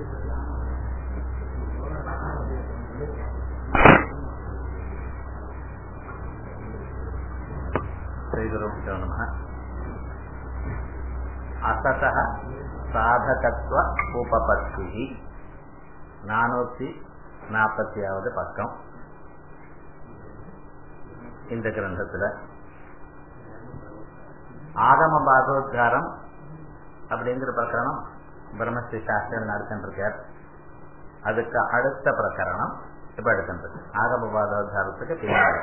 శ్రీగురుభ్యో నమ అసత సాధకత్వ ఉపపత్తి நானூத்தி நாற்பத்தியாவது பக்கம் இந்த கிரந்தத்துல ஆகம பாகவத்காரம் அப்படிங்கிற பிரகரணம் பிரம்மஸ்ரீ சாஸ்திரம் நடத்திருக்கார் அதுக்கு அடுத்த பிரகரணம் இப்ப எடுக்கின்றது ஆகம பாகவத்காரத்துக்கு பின்னாடி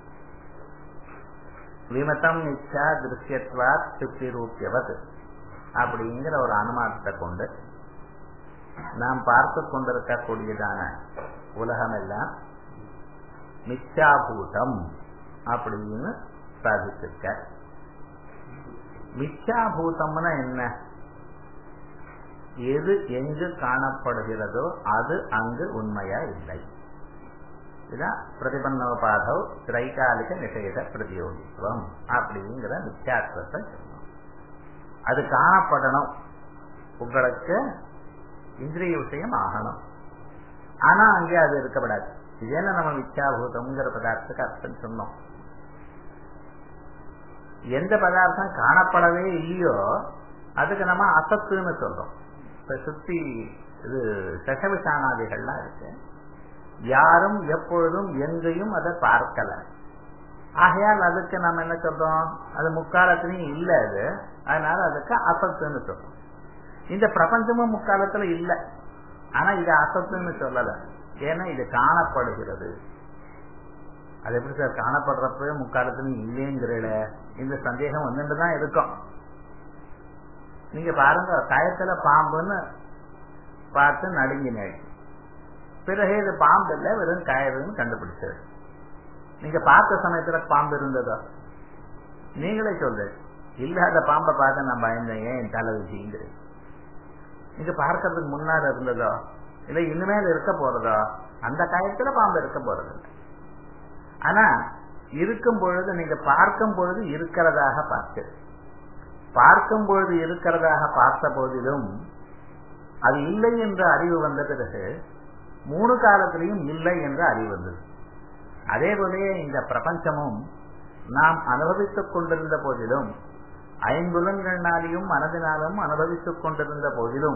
விமதம் இச்சா திருஷ்யத்வா சுத்தி ரூபியவது அப்படிங்கிற ஒரு அனுமானத்தை கொண்டு நாம் பார்த்து கொண்டிருக்கக்கூடியதான உலகம் எல்லாம் மிச்சாபூதம் அப்படின்னு சாதிச்சிருக்க மிச்சாபூதம்னா என்ன எது எங்கு காணப்படுகிறதோ அது அங்கு உண்மையா இல்லை இதுதான் பிரதிபன்னோபாதவ் திரைகாலிக நிஷேத பிரதியோகித்துவம் அப்படிங்கிற மிச்சாத்வத்தை சொன்னோம் அது காணப்படணும் உங்களுக்கு இந்திரிய விஷயம் ஆகணும் ஆனா அங்கே அது இருக்கப்படாது இதேன நம்ம மிச்சாபூதம்ங்கிற பதார்த்தத்துக்கு அர்த்தம் சொன்னோம் எந்த பதார்த்தம் காணப்படவே இல்லையோ அதுக்கு நம்ம அசத்துன்னு சொல்றோம் இப்ப சுத்தி இது சசவிசானாதிகள்லாம் இருக்கு யாரும் எப்பொழுதும் எங்கேயும் அதை பார்க்கல ஆகையால் அதுக்கு நம்ம என்ன சொல்றோம் அது முக்காலத்திலையும் இல்ல அது அதனால அதுக்கு அசத்துன்னு சொல்றோம் இந்த பிரபஞ்சமும் முக்காலத்துல இல்ல ஆனா இது அசத்துன்னு சொல்லல ஏன்னா இது காணப்படுகிறது அது எப்படி சார் காணப்படுறப்பவே முக்காலத்திலும் இல்லைங்கிறல இந்த சந்தேகம் வந்துட்டு தான் இருக்கும் நீங்க பாருங்க கயத்துல பாம்புன்னு பார்த்து நடுங்கினேன் பிறகு இது பாம்பு இல்ல வெறும் கயறுன்னு கண்டுபிடிச்சது நீங்க பார்த்த சமயத்துல பாம்பு இருந்ததோ நீங்களே சொல்லு இல்லாத பாம்பை பார்த்து நான் பயந்தேன் ஏன் தலை வச்சுங்கிறேன் நீங்க பார்க்கறதுக்கு முன்னாடி இருந்ததோ இல்ல இனிமேல் இருக்க போறதோ அந்த காயத்துல பாம்பு இருக்க போறது ஆனா இருக்கும் பொழுது நீங்க பார்க்கும் பொழுது இருக்கிறதாக பார்த்து பார்க்கும் பொழுது இருக்கிறதாக பார்த்த போதிலும் அது இல்லை என்ற அறிவு வந்த பிறகு மூணு காலத்திலையும் இல்லை என்ற அறிவு வந்தது அதே போலயே இந்த பிரபஞ்சமும் நாம் அனுபவித்துக் கொண்டிருந்த போதிலும் ஐம்புலன்களினாலையும் மனதினாலும் அனுபவித்துக் கொண்டிருந்த போதிலும்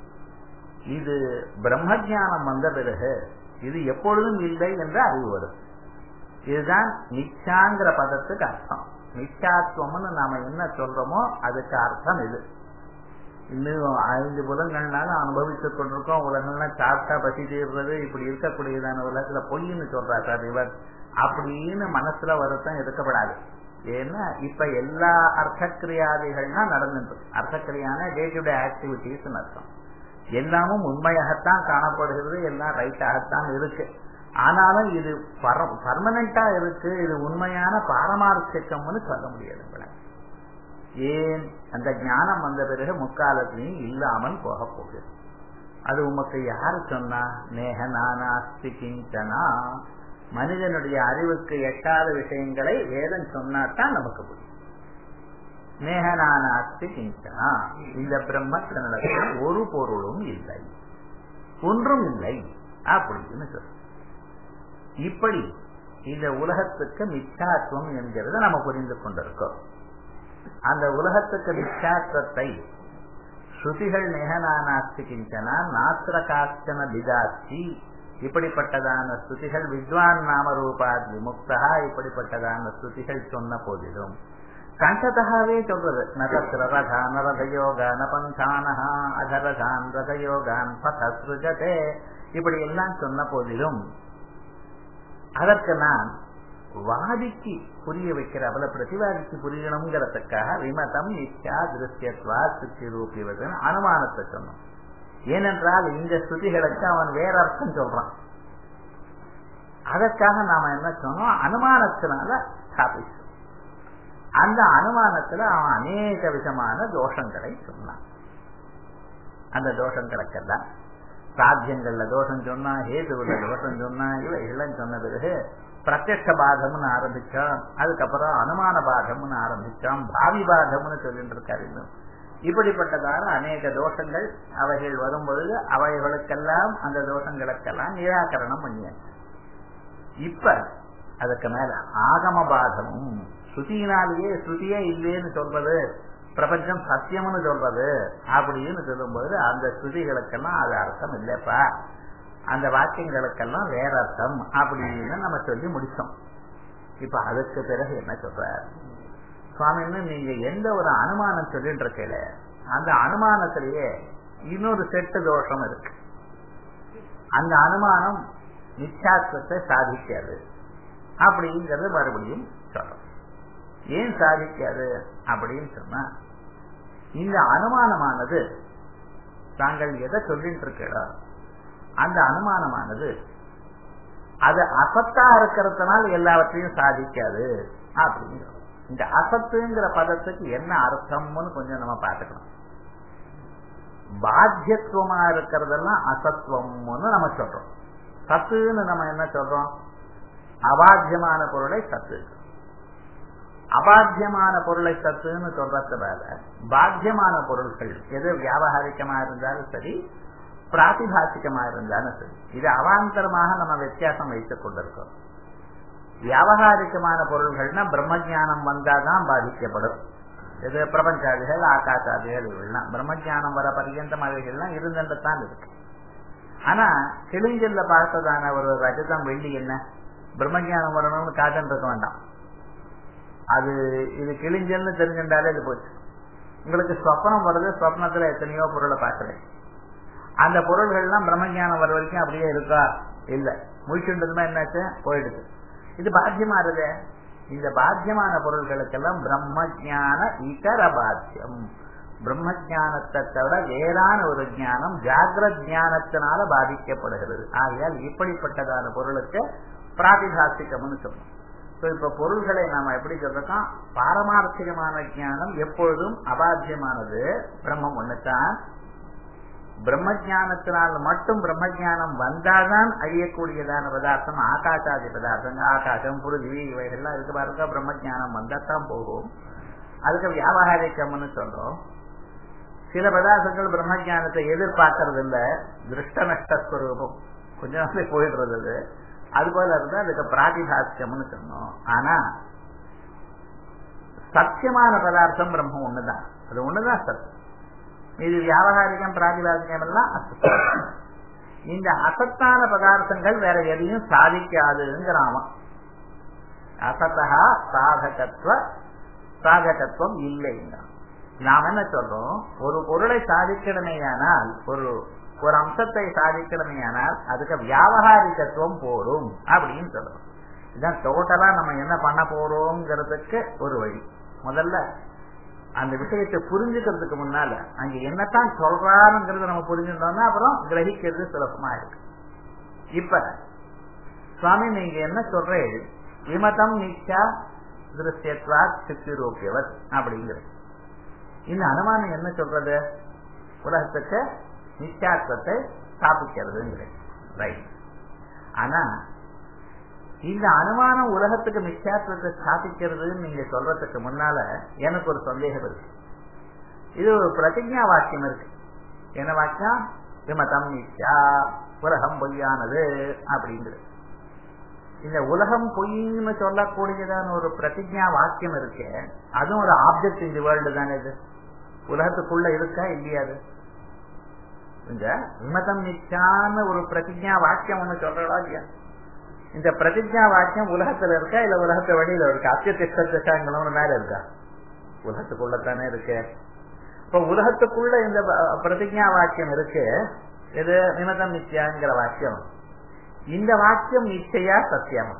இது பிரம்ம ஜானம் வந்த பிறகு இது எப்பொழுதும் இல்லை என்ற அறிவு வரும் இதுதான் மிச்சாங்கிற பதத்துக்கு அர்த்தம் மிச்சாத்துவம்னு நாம என்ன சொல்றோமோ அதுக்கு அர்த்தம் இது இன்னும் ஐந்து புலங்கள்னால அனுபவித்துக் கொண்டிருக்கோம் உலகங்கள்லாம் சாப்பிட்டா பசி தீர்றது இப்படி இருக்கக்கூடியதான உலகத்துல பொய்ன்னு சொல்றா சார் இவர் அப்படின்னு மனசுல வருத்தம் இருக்கப்படாது ஏன்னா இப்ப எல்லா அர்த்தக்கிரியாதிகள்னா நடந்துட்டு அர்த்தக்கிரியான டே டு டே ஆக்டிவிட்டிஸ் அர்த்தம் எல்லாமும் உண்மையாகத்தான் காணப்படுகிறது எல்லாம் ரைட்டாகத்தான் இருக்கு ஆனாலும் இது பர்மனண்டா இருக்கு இது உண்மையான பாரமார்த்திக்கம்னு சொல்ல முடியாது ஏன் அந்த ஞானம் வந்த பிறகு முக்காலத்திலையும் இல்லாமல் போக போகுது அது உமக்கு யாரு சொன்னா நேக நானாஸ்தி கிஞ்சனா மனிதனுடைய அறிவுக்கு எட்டாத விஷயங்களை வேதம் சொன்னாதான் நமக்கு புரியும் நேகனானாஸ்தி கிஞ்சனா இந்த பிரம்மத்தினிடத்தில் ஒரு பொருளும் இல்லை ஒன்றும் இல்லை அப்படின்னு சொல்ல இப்படி இந்த உலகத்துக்கு மிச்சாத்துவம் என்கிறத நம்ம புரிந்து கொண்டிருக்கோம் அந்த உலகத்துக்கு மிச்சாத்துவத்தை ஸ்ருதிகள் நேகனானாஸ்தி கிஞ்சனா நாத்திர காஸ்டன பிதாஸ்தி இப்படிப்பட்டதான ஸ்ருதிகள் வித்வான் நாம ரூபாத் விமுக்தா இப்படிப்பட்டதான ஸ்ருதிகள் சொன்ன போதிலும் கண்டதாவே சொல்றது நதத்திர ரதான் ரதயோக நபந்தானஹா அதரதான் ரதயோகான் பதஸ்ருஜதே இப்படி எல்லாம் சொன்ன போதிலும் அதற்கு நான் வாதிக்கு புரிய வைக்கிற அவளை பிரதிவாதிக்கு புரியணுங்கிறதுக்காக விமதம் நித்யா திருஷ்யத்வா சுத்தி ரூபிவதன் அனுமானத்தை சொன்னோம் ஏனென்றால் இந்த ஸ்ருதிகளுக்கு அவன் வேற அர்த்தம் சொல்றான் அதற்காக நாம என்ன சொன்னோம் அனுமானத்தினால ஸ்தாபிச்சோம் அந்த அனுமானத்துல அவன் அநேக விதமான தோஷங்களை சொன்னான் அந்த தோஷங்களுக்கெல்லாம் சாத்தியங்கள்ல தோஷம் சொன்னா ஹேதுவுல தோஷம் சொன்னா இவைகள்லாம் சொன்ன பிறகு பிரத்யட்ச பாதம்னு ஆரம்பிச்சான் அதுக்கப்புறம் அனுமான பாதம்னு ஆரம்பிச்சான் பாவி பாதம்னு சொல்லிட்டு இருக்காரு இன்னும் இப்படிப்பட்டதான அநேக தோஷங்கள் அவைகள் வரும் பொழுது அவைகளுக்கெல்லாம் அந்த தோஷங்களுக்கெல்லாம் நிராகரணம் பண்ணியாச்சு இப்ப அதுக்கு மேல ஆகமபாதமும் ஸ்ருதியினாலேயே ஸ்ருதியே இல்லைன்னு சொல்றது பிரபஞ்சம் சத்தியம்னு சொல்றது அப்படின்னு சொல்லும்போது அந்த ஸ்ருதிகளுக்கெல்லாம் அது அர்த்தம் இல்லப்பா அந்த வாக்கியங்களுக்கெல்லாம் வேற அர்த்தம் அப்படின்னு நம்ம சொல்லி முடிச்சோம் இப்ப அதுக்கு பிறகு என்ன சொல்றார் சுவாமின்னு நீங்க எந்த ஒரு அனுமானம் சொல்லிட்டு இருக்கல அந்த அனுமானத்திலேயே இன்னொரு செட்டு தோஷம் இருக்கு அந்த அனுமானம் நிச்சாத்வத்தை சாதிக்காது அப்படிங்கறது மறுபடியும் சொல்றோம் ஏன் சாதிக்காது அப்படின்னு சொன்னா இந்த அனுமானமானது தாங்கள் எதை சொல்லிட்டு இருக்கீங்களோ அந்த அனுமானமானது அது அசத்தா இருக்கிறதுனால எல்லாவற்றையும் சாதிக்காது அப்படிங்கிறோம் இந்த அசத்துங்கிற பதத்துக்கு என்ன அர்த்தம்னு கொஞ்சம் நம்ம பார்த்துக்கணும் பாத்தியத்துவமா இருக்கிறதெல்லாம் அசத்துவம்னு நம்ம சொல்றோம் சத்துன்னு நம்ம என்ன சொல்றோம் அபாத்தியமான பொருளை சத்து அபாத்தியமான பொருளை சத்துன்னு சொல்றதுனால பாத்தியமான பொருட்கள் எது வியாபகாரிக்கமா இருந்தாலும் சரி பிராத்திபாசிக்கமா இருந்தாலும் சரி இது அவாந்தரமாக நம்ம வித்தியாசம் வைத்துக் கொண்டிருக்கோம் வியாபகாரிக்கமான பொருள்கள்னா பிரம்மஜானம் வந்தாதான் பாதிக்கப்படும் இது பிரபஞ்சாதிகள் ஆகாசாதிகள் இவெல்லாம் பிரம்மஜானம் வர பர்யந்தம் அவைகள்லாம் இருந்துதான் இருக்கு ஆனா கிழிஞ்சல்ல பார்த்ததான ஒரு ரஜதம் வெள்ளி என்ன பிரம்மஜானம் வரணும்னு காத்துட்டு இருக்க வேண்டாம் அது இது கிழிஞ்சல்னு தெரிஞ்சுட்டாலே இது போச்சு உங்களுக்கு சொப்னம் வருது சொப்னத்துல எத்தனையோ பொருளை பார்க்கிறேன் அந்த பொருள்கள்லாம் பிரம்மஜானம் வர வரைக்கும் அப்படியே இருக்கா இல்ல முழிச்சுன்றதுமா என்னாச்சு போயிடுது இது பாத்தியமா இருது இந்த பாத்தியமான பொருள்களுக்கெல்லாம் பிரம்ம ஜான இதர பாத்தியம் பிரம்ம ஜானத்தை தவிர வேறான ஒரு ஞானம் ஜாகிரத் ஞானத்தினால பாதிக்கப்படுகிறது ஆகையால் இப்படிப்பட்டதான பொருளுக்கு பிராதிகாசிகம்னு சொல்றோம் இப்ப பொருள்களை நாம எப்படி சொல்றோம் பாரமார்த்திகமான ஞானம் எப்பொழுதும் அபாத்தியமானது பிரம்மம் ஒண்ணுதான் பிரம்மஜானத்தினால் மட்டும் பிரம்மஜானம் வந்தாதான் அழியக்கூடியதான பதார்த்தம் ஆகாசாதி பதார்த்தம் ஆகாசம் புருதி இவைகள்லாம் இருக்கு பாருங்க பிரம்மஜானம் வந்தாதான் போகும் அதுக்கு வியாபாரிக்கம்னு சொல்றோம் சில பதார்த்தங்கள் பிரம்மஜானத்தை எதிர்பார்க்கறது இல்ல திருஷ்ட நஷ்டஸ்வரூபம் கொஞ்ச நாளே போயிடுறது அது அது போல இருந்தா அதுக்கு பிராதிபாசியம்னு சொன்னோம் ஆனா சத்தியமான பதார்த்தம் பிரம்மம் ஒண்ணுதான் அது ஒண்ணுதான் சத்தியம் இது வியாபகாரிகம் பிராதிபாதிகம் எல்லாம் அசத்தம் இந்த அசத்தான பதார்த்தங்கள் வேற எதையும் சாதிக்காதுங்கிறாம அசத்தா சாதகத்துவ சாதகத்துவம் இல்லைங்க நாம் என்ன சொல்றோம் ஒரு பொருளை சாதிக்கணுமேயானால் ஒரு ஒரு அம்சத்தை சாதிக்கணுமேயானால் அதுக்கு வியாபகாரிகத்துவம் போரும் அப்படின்னு சொல்றோம் இதுதான் டோட்டலா நம்ம என்ன பண்ண போறோங்கிறதுக்கு ஒரு வழி முதல்ல அந்த விஷயத்தை புரிஞ்சுக்கிறதுக்கு முன்னால அங்க என்னத்தான் சொல்றாருங்கிறத நம்ம புரிஞ்சுட்டோம்னா அப்புறம் கிரகிக்கிறது சுலபமா இருக்கு இப்ப சுவாமி நீங்க என்ன சொல்றேன் விமதம் நிச்சா திருஷ்யத்வா சித்திரூபியவர் அப்படிங்கிறது இந்த அனுமானம் என்ன சொல்றது உலகத்துக்கு நிச்சயாத்வத்தை ஸ்தாபிக்கிறதுங்கிறது ரைட் ஆனா இந்த அனுமானம் உலகத்துக்கு மிச்சாத்துவத்தை ஸ்தாபிக்கிறதுன்னு நீங்க சொல்றதுக்கு முன்னால எனக்கு ஒரு சந்தேகம் இருக்கு இது ஒரு பிரதிஜா வாக்கியம் இருக்கு என்ன வாக்கியம் விமதம் மிச்சா உலகம் பொய்யானது அப்படிங்கிறது இந்த உலகம் பொய்ன்னு சொல்லக்கூடியதான ஒரு பிரதிஜா வாக்கியம் இருக்கு அதுவும் ஒரு ஆப்ஜெக்ட் இந்த வேர்ல்டு தானே இது உலகத்துக்குள்ள இருக்கா இல்லையா அது இந்த விமதம் நிச்சான்னு ஒரு பிரதிஜா வாக்கியம் ஒண்ணு சொல்றா இல்லையா இந்த பிரதிஜா வாக்கியம் உலகத்துல இருக்கா இல்ல உலகத்தை வெளியில இருக்கா அத்தியதிஷ்டங்கள்னு மேல இருக்கா உலகத்துக்குள்ளத்தானே இருக்கு இப்ப உலகத்துக்குள்ள இந்த பிரதிஜா வாக்கியம் இருக்கு இது விமதம் நிச்சயாங்கிற வாக்கியம் இந்த வாக்கியம் நிச்சயா சத்தியமா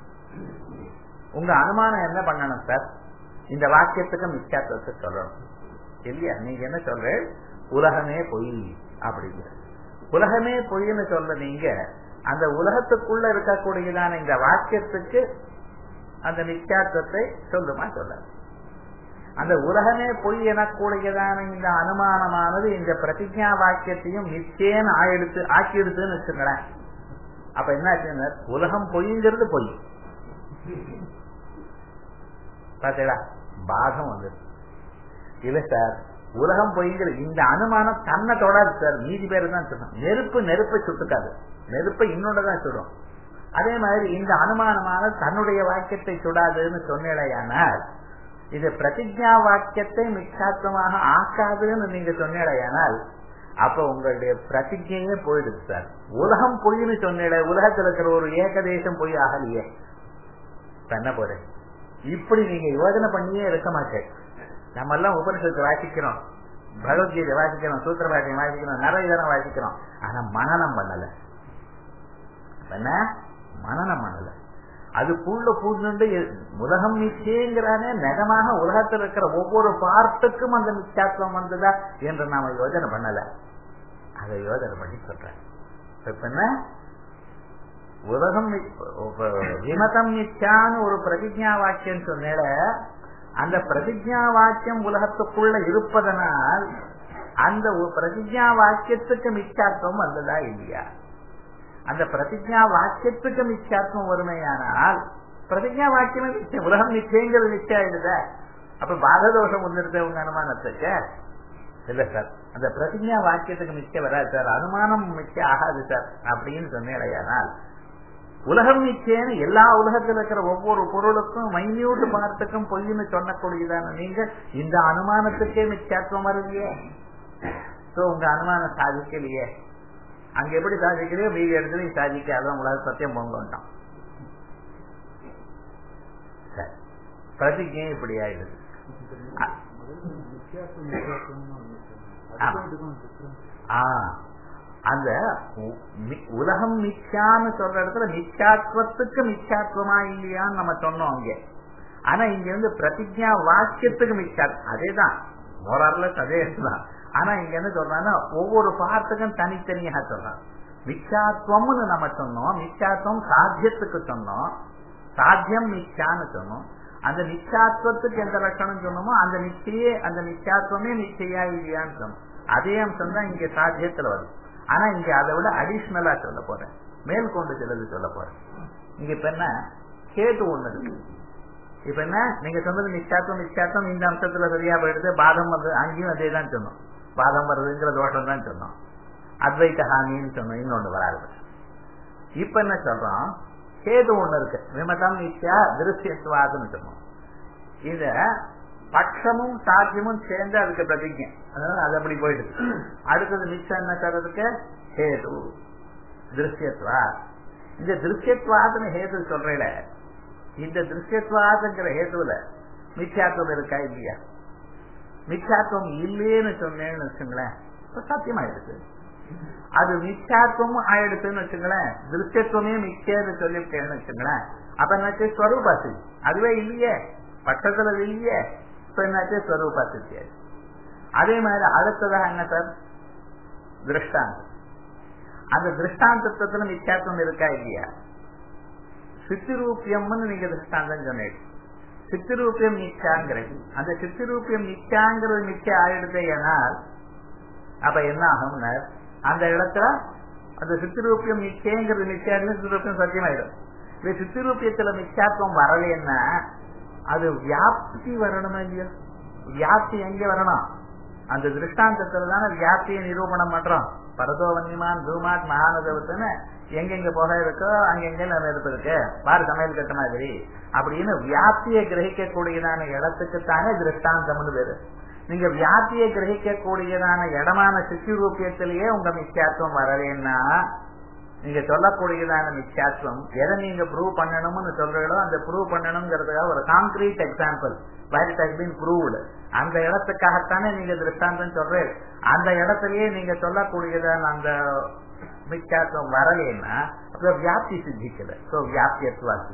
உங்க அனுமானம் என்ன பண்ணணும் சார் இந்த வாக்கியத்துக்கு மிச்சாத்துவத்தை சொல்லணும் இல்லையா நீங்க என்ன சொல்ற உலகமே பொய் அப்படிங்கிற உலகமே பொய்ன்னு சொல்ற நீங்க அந்த உலகத்துக்குள்ள இருக்கக்கூடியதான இந்த வாக்கியத்துக்கு அந்த நிச்சாத்துவத்தை சொல்லுமா சொல்ல அந்த உலகமே பொய் எனக்கூடியதான இந்த அனுமானமானது இந்த பிரதிஜா வாக்கியத்தையும் நிச்சயம் ஆயிடுத்து ஆக்கிடுதுன்னு வச்சுங்களேன் அப்ப என்ன உலகம் பொய்ங்கிறது பொய் பாத்தீங்களா பாகம் வந்து இல்ல சார் உலகம் பொய்ங்கிற இந்த அனுமானம் தன்னை தொடாது சார் மீதி பேரு தான் சொல்லணும் நெருப்பு நெருப்பை சுட்டுக்காது நெருப்பை இன்னொன்னு தான் சுடும் அதே மாதிரி இந்த அனுமானமான தன்னுடைய வாக்கியத்தை சுடாதுன்னு சொன்னேடையானால் இது பிரதிஜா வாக்கியத்தை மிச்சாத்வமாக ஆக்காதுன்னு நீங்க சொன்னேடையானால் அப்ப உங்களுடைய பிரதிஜையே போயிடுது சார் உலகம் பொய்னு சொன்னேட உலகத்தில் இருக்கிற ஒரு ஏகதேசம் பொய் ஆகலையே பண்ண போறேன் இப்படி நீங்க யோஜனை பண்ணியே இருக்க மாட்டேன் நம்ம எல்லாம் உபனிஷத்து வாசிக்கிறோம் பகவத்கீதை வாசிக்கிறோம் சூத்திர பாட்டியம் வாசிக்கிறோம் நிறைய இதெல்லாம் வாசிக்கிறோம் ஆனா மனநம் பண்ணல என்ன மனநம் பண்ணல அதுக்குள்ள பூண்டு உலகம் நிச்சயங்கிறானே நகமாக உலகத்தில் இருக்கிற ஒவ்வொரு பார்ட்டுக்கும் அந்த நிச்சாத்துவம் வந்ததா என்று நாம யோஜனை பண்ணல அதை யோஜனை பண்ணி சொல்றேன் இப்ப என்ன உலகம் விமதம் நிச்சான்னு ஒரு பிரதிஜா வாக்கியம் சொன்னேட அந்த பிரதிஜா வாக்கியம் உலகத்துக்குள்ள இருப்பதனால் அந்த பிரதிஜா வாக்கியத்துக்கு மிச்சாத்துவம் வந்ததா இல்லையா அந்த பிரதிஜா வாக்கியத்துக்கு மிச்சாத்மம் வறுமையானால் பிரதிஜா வாக்கியமே நிச்சயம் உலகம் நிச்சயங்கிறது நிச்சயம் ஆயிடுத அப்ப பாததோஷம் வந்துருது உங்க அனுமானத்துக்கு இல்ல சார் அந்த பிரதிஜா வாக்கியத்துக்கு மிச்சம் வராது சார் அனுமானம் மிச்சம் ஆகாது சார் அப்படின்னு சொன்னேடையானால் உலகம் நிச்சயம் எல்லா உலகத்தில் இருக்கிற ஒவ்வொரு பொருளுக்கும் மைன்யூட் பார்ட்டுக்கும் பொய்னு சொன்னக்கூடியதான நீங்க இந்த அனுமானத்துக்கே மிச்சாத்துவம் வருவியே சோ உங்க அனுமானம் சாதிக்கலையே அங்க எப்படி சாதிக்கலையோ மீதி இடத்துலயும் சாதிக்காத உங்களால சத்தியம் போங்கட்டான் பிரதிஜை இப்படி ஆயிடுது அந்த உலகம் மிச்சான்னு சொல்ற இடத்துல மிச்சாத்வத்துக்கு மிச்சாத்வமா இல்லையான்னு நம்ம சொன்னோம் அங்க ஆனா இங்க வந்து பிரதிஜா வாக்கியத்துக்கு மிச்சாத் அதேதான் மோரர்லஸ் அதே தான் ஆனா இங்க என்ன சொல்றாங்கன்னா ஒவ்வொரு பார்ட்டுக்கும் தனித்தனியாக சொல்றான் மிச்சாத்வம்னு நம்ம சொன்னோம் மிச்சாத்வம் சாத்தியத்துக்கு சொன்னோம் சாத்தியம் மிச்சான்னு சொன்னோம் அந்த நிச்சாத்வத்துக்கு எந்த லட்சணம் சொன்னோமோ அந்த நிச்சய அந்த நிச்சாத்வமே நிச்சயா இல்லையான்னு சொன்னோம் அதே அம்சம் தான் இங்க சாத்தியத்துல வரும் ஆனா இங்க அதை விட அடிஷனலா சொல்ல போறேன் மேல் கொண்டு சிலது சொல்ல போறேன் இங்க இப்ப என்ன கேட்டு ஒண்ணு இருக்கு இப்ப என்ன நீங்க சொன்னது நிச்சாத்தம் நிச்சாத்தம் இந்த அம்சத்துல சரியா போயிடுது பாதம் வந்து அங்கேயும் அதே தான் சொன்னோம் பாதம் வருதுங்கிற தோஷம் தான் சொன்னோம் அத்வைத்த ஹானின்னு சொன்னோம் இன்னொன்னு வராது இப்ப என்ன சொல்றோம் கேது ஒண்ணு இருக்கு விமதம் நிச்சயா திருஷ்யத்துவாதுன்னு சொன்னோம் இத பட்சமும் சாத்தியமும் சேர்ந்து அதுக்கு பிரதிஜை அதனால அது அப்படி போயிடுது அடுத்தது மிச்சம் என்ன சொல்றதுக்கு ஹேது திருஷ்யத்வா இந்த திருஷ்யத்வாதுன்னு ஹேது சொல்றேல இந்த திருஷ்யத்வாதுங்கிற ஹேதுல மிச்சாத்துவம் இருக்கா இல்லையா மிச்சாத்துவம் இல்லேன்னு சொன்னேன்னு வச்சுங்களேன் சத்தியமாயிடுச்சு அது மிச்சாத்துவம் ஆயிடுச்சுன்னு வச்சுங்களேன் திருஷ்யத்துவமே மிச்சேன்னு சொல்லிவிட்டேன்னு வச்சுங்களேன் அப்ப என்னாச்சு ஸ்வரூபாசி அதுவே இல்லையே பட்சத்துல இல்லையே இப்ப என்னாச்சு ஸ்வரூபாசி அதே மாதிரி அடுத்ததாக என்ன சார் திருஷ்டாந்தம் அந்த திருஷ்டாந்தத்துல மிச்சாத்துவம் இருக்கா இல்லையா சித்திரூபியம்னு நீங்க திருஷ்டாந்தம் சொன்னீங்க சித்திரூபியம் நிச்சாங்கிறது அந்த சித்திரூபியம் நிச்சாங்கிறது நிச்சயம் ஆயிடுது ஏனால் அப்ப என்ன ஆகும்னா அந்த இடத்துல அந்த சித்திரூபியம் நிச்சயங்கிறது நிச்சயம் சித்திரூபியம் சத்தியமாயிடும் இந்த சித்திரூபியத்துல நிச்சாத்துவம் வரலன்னா அது வியாப்தி வரணுமா இல்லையோ வியாப்தி எங்க வரணும் அந்த திருஷ்டாந்தத்துல தானே வியாப்தியை நிரூபணம் பண்றோம் பரதோவன்யமான் தூமாத் மகானதவத்துன்னு எங்கெங்க புகை இருக்கோ அங்கெங்க நெருப்பு இருக்கு பாரு சமையல் கட்ட மாதிரி அப்படின்னு வியாப்தியை கிரகிக்க கூடியதான இடத்துக்குத்தானே திருஷ்டாந்தம்னு பேரு நீங்க வியாப்தியை கிரகிக்க கூடியதான இடமான சித்திரூபியத்திலேயே உங்க மிச்சாத்துவம் வரலன்னா நீங்க சொல்லக்கூடியதான மிச்சாத்துவம் எதை நீங்க ப்ரூவ் பண்ணணும்னு சொல்றீங்களோ அந்த ப்ரூவ் பண்ணணுங்கிறதுக்காக ஒரு concrete example where it has been proved அந்த இடத்துக்காகத்தானே நீங்க திருஷ்டாந்தம் சொல்றீங்க அந்த இடத்துலயே நீங்க சொல்லக்கூடியதான அந்த மிச்சாத்துவம் வரலைன்னா அப்ப வியாப்தி சித்திக்கல சோ வியாப்தியத்துவாசி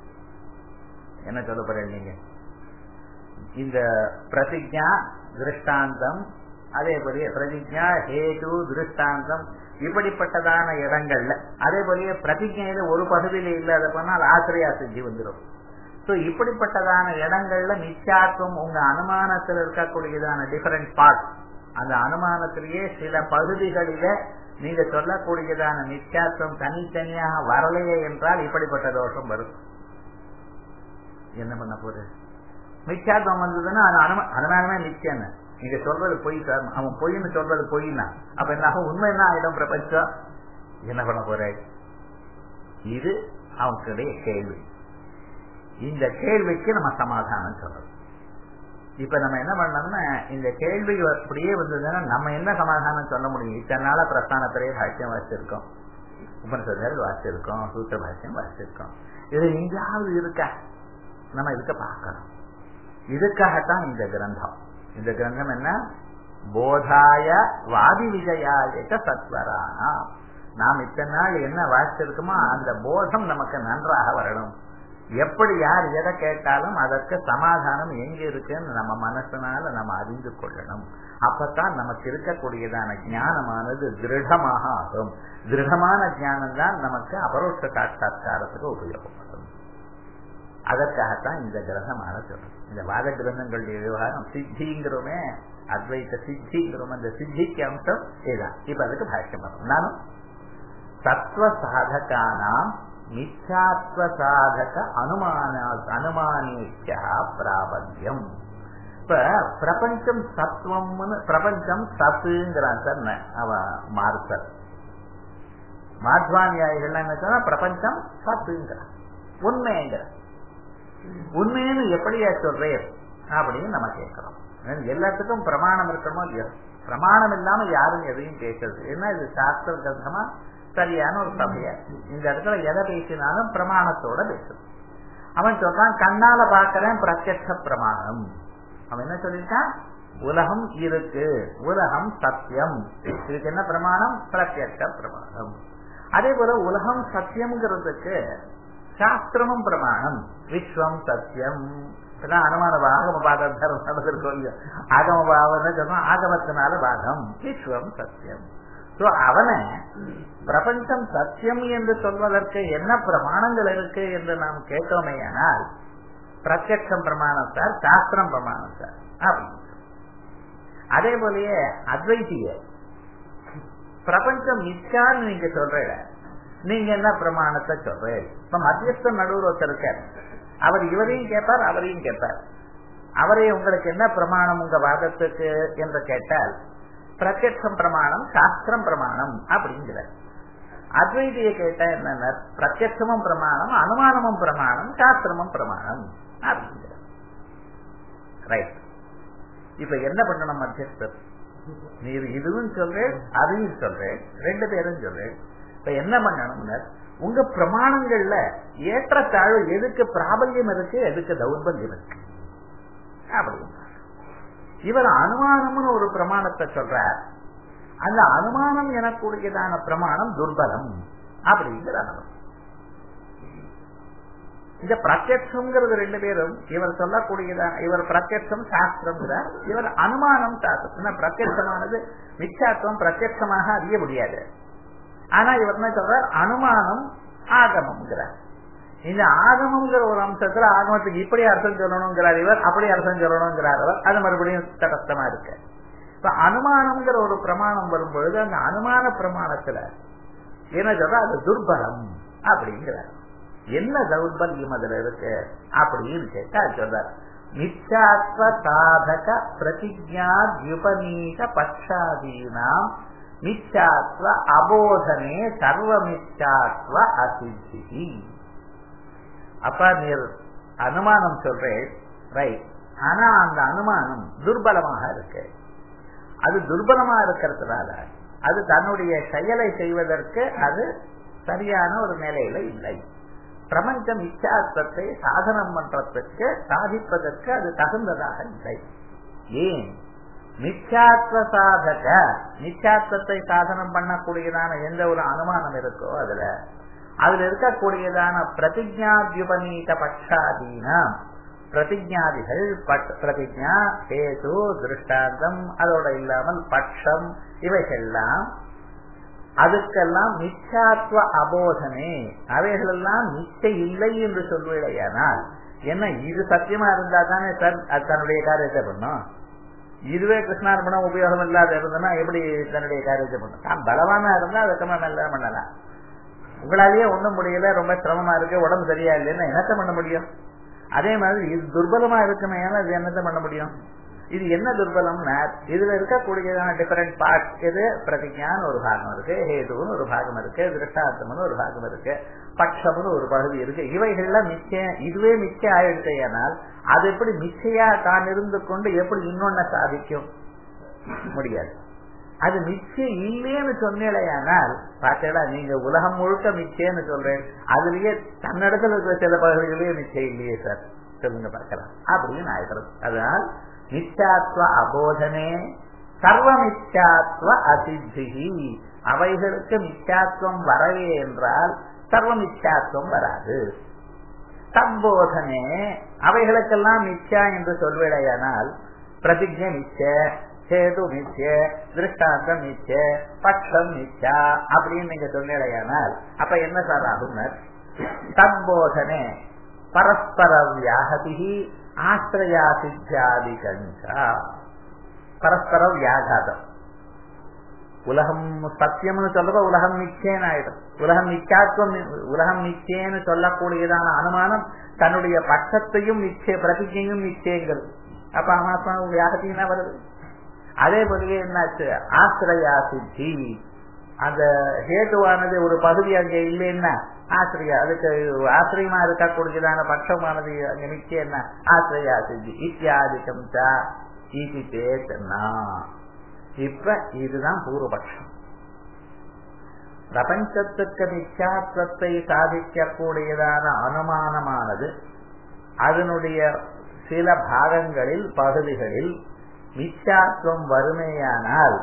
என்ன சொல்ல போறேன் நீங்க இந்த பிரதிஜா திருஷ்டாந்தம் அதே போல பிரதிஜா ஹேது திருஷ்டாந்தம் இப்படிப்பட்டதான இடங்கள்ல அதே போலயே பிரதிஜையில ஒரு பகுதியில இல்லாத போனால் ஆசிரியா சித்தி வந்துடும் சோ இப்படிப்பட்டதான இடங்கள்ல மிச்சாத்துவம் உங்க அனுமானத்தில் இருக்கக்கூடியதான டிஃபரெண்ட் பார்ட் அந்த அனுமானத்திலேயே சில பகுதிகளில நீங்க சொல்லக்கூடியதான மிச்சாத்துவம் தனித்தனியாக வரலையே என்றால் இப்படிப்பட்ட தோஷம் வரும் என்ன பண்ண போகுது மிச்சாத்துவம் வந்ததுன்னா அது அனுமானமே நிச்சயம் நீங்க சொல்றது பொய் சார் அவன் பொய்ன்னு சொல்றது பொய்னா அப்ப என்ன ஆகும் உண்மை என்ன ஆயிடும் பிரபஞ்சம் என்ன பண்ண போற இது அவனுடைய கேள்வி இந்த கேள்விக்கு நம்ம சமாதானம் சொல்லணும் இப்ப நம்ம என்ன பண்ணோம்னா இந்த கேள்வி அப்படியே வந்ததுன்னா நம்ம என்ன சமாதானம் சொல்ல முடியும் இத்தனை நாள பிரஸ்தானத்திலேயே பாஷ்யம் வாசிச்சிருக்கோம் உபனிஷத்தில் வாசிச்சிருக்கோம் சூத்திர பாஷ்யம் வாசிச்சிருக்கோம் இது எங்கேயாவது இருக்கா நம்ம இதுக்கு பார்க்கணும் இதுக்காகத்தான் இந்த கிரந்தம் இந்த கிரந்தம் என்ன போதாய வாதி விஜயாயக சத்வரானா நாம் இத்தனை நாள் என்ன வாசிச்சிருக்கோமோ அந்த போதம் நமக்கு நன்றாக வரணும் எப்படி யார் எதை கேட்டாலும் அதற்கு சமாதானம் எங்க இருக்குன்னு நம்ம மனசனால நம்ம அறிந்து கொள்ளணும் அப்பதான் நமக்கு இருக்கக்கூடியதான ஞானமானது திருடமாக ஆகும் திருடமான ஞானம் தான் நமக்கு அபரோட்ச சாட்சா்காரத்துக்கு உபயோகப்படும் அதற்காகத்தான் இந்த கிரகமான சொல்றோம் இந்த வாத கிரகங்களுடைய விவகாரம் சித்திங்கிறோமே அத்வைத்த சித்திங்கிறோம் அந்த சித்திக்கு அம்சம் இதுதான் இப்ப அதுக்கு பாஷ்யம் வரும் நானும் தத்துவ சாதகானாம் மிச்சாத்வ சாதக அனுமான அனுமானேச்சா பிராபல்யம் இப்ப பிரபஞ்சம் சத்துவம்னு பிரபஞ்சம் சத்துங்கிறான் சார் அவ மார்த்தர் மாத்வானியாயிகள் என்ன சொன்னா பிரபஞ்சம் சத்துங்கிறான் உண்மைங்கிற உண்மைன்னு எப்படியா சொல்றேன் அப்படின்னு நம்ம கேட்கிறோம் எல்லாத்துக்கும் பிரமாணம் இருக்கணுமோ இல்லையோ பிரமாணம் இல்லாம யாரும் எதையும் கேட்கறது ஏன்னா இது சாஸ்திர கிரந்தமா சரியான ஒரு சபையா இந்த இடத்துல எதை பேசினாலும் பிரமாணத்தோட பேசணும் அவன் சொல்றான் கண்ணால பாக்கிறேன் பிரத்யட்ச பிரமாணம் அவன் என்ன சொல்லிட்டான் உலகம் இருக்கு உலகம் சத்தியம் இதுக்கு என்ன பிரமாணம் பிரத்யட்ச பிரமாணம் அதே போல உலகம் சத்தியம்ங்கிறதுக்கு சாஸ்திரமும் பிரமாணம் விஸ்வம் சத்தியம் அனுமான ஆகம பாகம் நடந்திருக்கோம் ஆகம பாவம் சொன்னோம் ஆகமத்தினால பாகம் விஸ்வம் சத்தியம் சோ அவனை பிரபஞ்சம் சத்தியம் என்று சொல்வதற்கு என்ன பிரமாணங்கள் இருக்கு என்று நாம் கேட்டோமே ஆனால் பிரத்யட்சம் பிரமாணம் சார் சாஸ்திரம் பிரமாணம் சார் அப்படின்னு அதே போலயே அத்வைத்திய பிரபஞ்சம் மிச்சான்னு நீங்க சொல்ற நீங்க என்ன பிரமாணத்தை சொல்றேன் இப்ப மத்தியஸ்த நடுவர் ஒருத்தர் இருக்கார் அவர் இவரையும் கேட்பார் அவரையும் கேட்பார் அவரே உங்களுக்கு என்ன பிரமாணம் உங்க வாதத்துக்கு என்று கேட்டால் பிரத்யட்சம் பிரமாணம் சாஸ்திரம் பிரமாணம் அப்படிங்கிறார் அத்வைதிய கேட்டா என்ன பிரத்யட்சமும் பிரமாணம் அனுமானமும் பிரமாணம் சாஸ்திரமும் பிரமாணம் அப்படிங்கிறார் ரைட் இப்ப என்ன பண்ணணும் மத்தியஸ்தர் நீ இதுவும் சொல்றேன் அதையும் சொல்றேன் ரெண்டு பேரும் சொல்றேன் இப்ப என்ன பண்ணணும்னா உங்க பிரமாணங்கள்ல ஏற்றத்தாழ்வு எதுக்கு பிராபல்யம் இருக்கு எதுக்கு தௌர்பல்யம் இருக்கு அப்படின்னு இவர் அனுமானம்னு ஒரு பிரமாணத்தை சொல்றார் அந்த அனுமானம் எனக்கூடியதான பிரமாணம் துர்பலம் அப்படிங்கிற அனுபவம் இந்த பிரத்யட்சம்ங்கிறது ரெண்டு பேரும் இவர் சொல்லக்கூடியதான் இவர் பிரத்யட்சம் சாஸ்திரம்ங்கிறார் இவர் அனுமானம் சாஸ்திரம் பிரத்யட்சமானது மிச்சாத்துவம் பிரத்யட்சமாக அறிய முடியாது ஆனா இவர் என்ன சொல்றார் அனுமானம் ஆகமம்ங்கிறார் இந்த ஆகமம்ங்கிற ஒரு அம்சத்துல ஆகமத்துக்கு இப்படி அர்த்தம் சொல்லணுங்கிறார் இவர் அப்படி அர்த்தம் சொல்லணுங்கிறார் அவர் அது மறுபடியும் தடஸ்தமா இருக்கு இப்ப அனுமானம்ங்கிற ஒரு பிரமாணம் வரும் பொழுது அந்த அனுமான பிரமாணத்துல என்ன சொல்ற அது துர்பலம் அப்படிங்கிறார் என்ன தௌர்பல்யம் அதுல இருக்கு அப்படின்னு கேட்டா சொல்றார் மிச்சாத்வ சாதக பிரதிஜா தியுபநீக பட்சாதீனாம் மிச்சாத்வ அபோதனே சர்வ மிச்சாத்வ அசித்தி அப்ப நீர் அனுமானம் சொல்றேன் ரைட் ஆனா அந்த அனுமானம் துர்பலமாக இருக்கு அது துர்பலமா இருக்கிறதுனால அது தன்னுடைய செயலை செய்வதற்கு அது சரியான ஒரு நிலையில இல்லை பிரபஞ்சம் இச்சாத்வத்தை சாதனம் பண்றதுக்கு சாதிப்பதற்கு அது தகுந்ததாக இல்லை ஏன் நிச்சாத்வ சாதக நிச்சாத்வத்தை சாதனம் பண்ணக்கூடியதான எந்த ஒரு அனுமானம் இருக்கோ அதுல அதுல இருக்கக்கூடியதான பிரதிஜாத்யுபநீத பட்சாதீனம் பிரதிஜாதிகள் பிரதிஜா ஹேது திருஷ்டாந்தம் அதோட இல்லாமல் பட்சம் இவைகள்லாம் அதுக்கெல்லாம் மிச்சாத்வ அபோதனே அவைகளெல்லாம் நிச்சய இல்லை என்று சொல்வதையானால் என்ன இது சத்தியமா இருந்தா தானே சார் அது தன்னுடைய காரியத்தை பண்ணும் இதுவே கிருஷ்ணார்பணம் உபயோகம் இல்லாத இருந்தனா எப்படி தன்னுடைய காரியத்தை பண்ணும் தான் பலவானா இருந்தா அதுக்கு நல்லா பண்ணலாம் உங்களாலேயே ஒண்ணும் முடியல ரொம்ப சிரமமா இருக்கு உடம்பு சரியா இல்லைன்னா என்னத்த பண்ண முடியும் அதே மாதிரி இது துர்பலமா இருக்குமே அது என்னத்த பண்ண முடியும் இது என்ன துர்பலம்னா இதுல இருக்கக்கூடியதான டிஃபரெண்ட் பார்ட் எது பிரதிஜான்னு ஒரு பாகம் இருக்கு ஹேதுன்னு ஒரு பாகம் இருக்கு திருஷ்டாந்தம்னு ஒரு பாகம் இருக்கு பட்சம்னு ஒரு பகுதி இருக்கு இவைகள்லாம் மிச்சம் இதுவே மிச்சம் ஆயிடுச்சு ஆனால் அது எப்படி மிச்சையா தான் இருந்து கொண்டு எப்படி இன்னொன்ன சாதிக்கும் முடியாது அது மிச்சம் இல்லைன்னு சொன்னேலையானால் பார்த்தேடா நீங்க உலகம் முழுக்க மிச்சேன்னு சொல்றேன் அதுலயே தன்னிடத்துல இருக்கிற சில பகுதிகளே மிச்சம் இல்லையே சார் சொல்லுங்க பார்க்கலாம் அப்படின்னு ஆயிடுறது அதனால் மிச்சாத்வ அபோதனே சர்வ மிச்சாத்வ அசித்தி அவைகளுக்கு மிச்சாத்துவம் வரவே என்றால் சர்வ மிச்சாத்துவம் வராது சம்போதனே அவைகளுக்கெல்லாம் மிச்சா என்று சொல்வேடையானால் பிரதிஜை மிச்ச சேது மிச்ச திருஷ்டாந்தம் மிச்ச பட்சம் மிச்சா அப்படின்னு நீங்க சொன்னீடையானால் அப்ப என்ன சார் ஆகும் சம்போதனே பரஸ்பர வியாகதி ஆசிரியா சித்தியாதிகஞ்சா பரஸ்பர வியாகாதம் உலகம் சத்தியம்னு சொல்றப்ப உலகம் நிச்சயம் ஆயிடும் உலகம் நிச்சாத்துவம் உலகம் நிச்சயம்னு சொல்லக்கூடியதான அனுமானம் தன்னுடைய பட்சத்தையும் நிச்சய பிரதிஜையும் நிச்சயங்கள் அப்ப அமாத்மா வியாகத்தினா வருது அதே போலவே என்னாச்சு ஆசிரியா சித்தி அந்த ஹேதுவானது ஒரு பகுதி அங்க இல்லைன்னா ஆசிரியா அதுக்கு ஆசிரியமா இருக்கக்கூடியதான பட்சமானது அங்க நிச்சயம் என்ன ஆசிரியா சித்தி இத்தியாதிக்கம் இது பேசனா இப்ப இதுதான் பூர்வபட்சம் பிரபஞ்சத்துக்கு மிச்சாத்வத்தை சாதிக்கக்கூடியதான அனுமானமானது அதனுடைய சில பாகங்களில் பகுதிகளில் மிச்சாத்வம் வறுமையானால்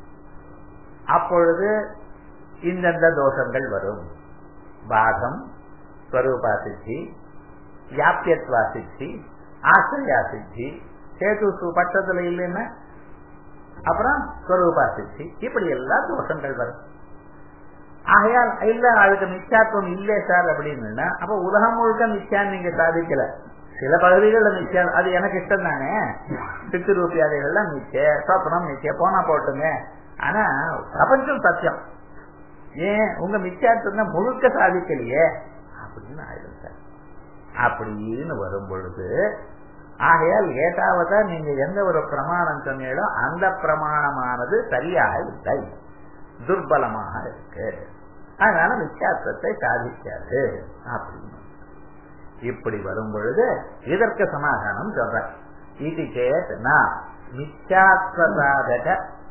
அப்பொழுது இந்தந்த தோஷங்கள் வரும் பாகம் ஸ்வரூபா சித்தி வியாபியத்வா சித்தி ஆசிரியா சித்தி சேது பட்சத்துல இல்லைன்னா அப்புறம் ஸ்வரூபா சித்தி இப்படி எல்லாம் தோஷங்கள் வரும் ஆகையால் இல்ல அதுக்கு மிச்சாத்துவம் இல்லை சார் அப்படின்னா அப்ப உலகம் முழுக்க மிச்சான்னு நீங்க சாதிக்கல சில பகுதிகளில் மிச்சம் அது எனக்கு இஷ்டம் தானே சித்து ரூபியாதைகள்லாம் மிச்ச சொப்பனம் மிச்ச போனா போட்டுங்க ஆனா பிரபஞ்சம் சத்தியம் ஏன் உங்க மிச்சார்த்தம் தான் முழுக்க சாதிக்கலையே அப்படின்னு ஆயிடும் சார் அப்படின்னு வரும் பொழுது ஆகையால் ஏட்டாவதா நீங்க எந்த ஒரு பிரமாணம் சொன்னீங்களோ அந்த பிரமாணமானது சரியாக இல்லை துர்பலமாக இருக்கு அதனால மிச்சார்த்தத்தை சாதிக்காது அப்படின்னு இப்படி வரும் பொழுது இதற்கு சமாதானம் சொல்ற இது சேத் மிச்சாத்வசாதக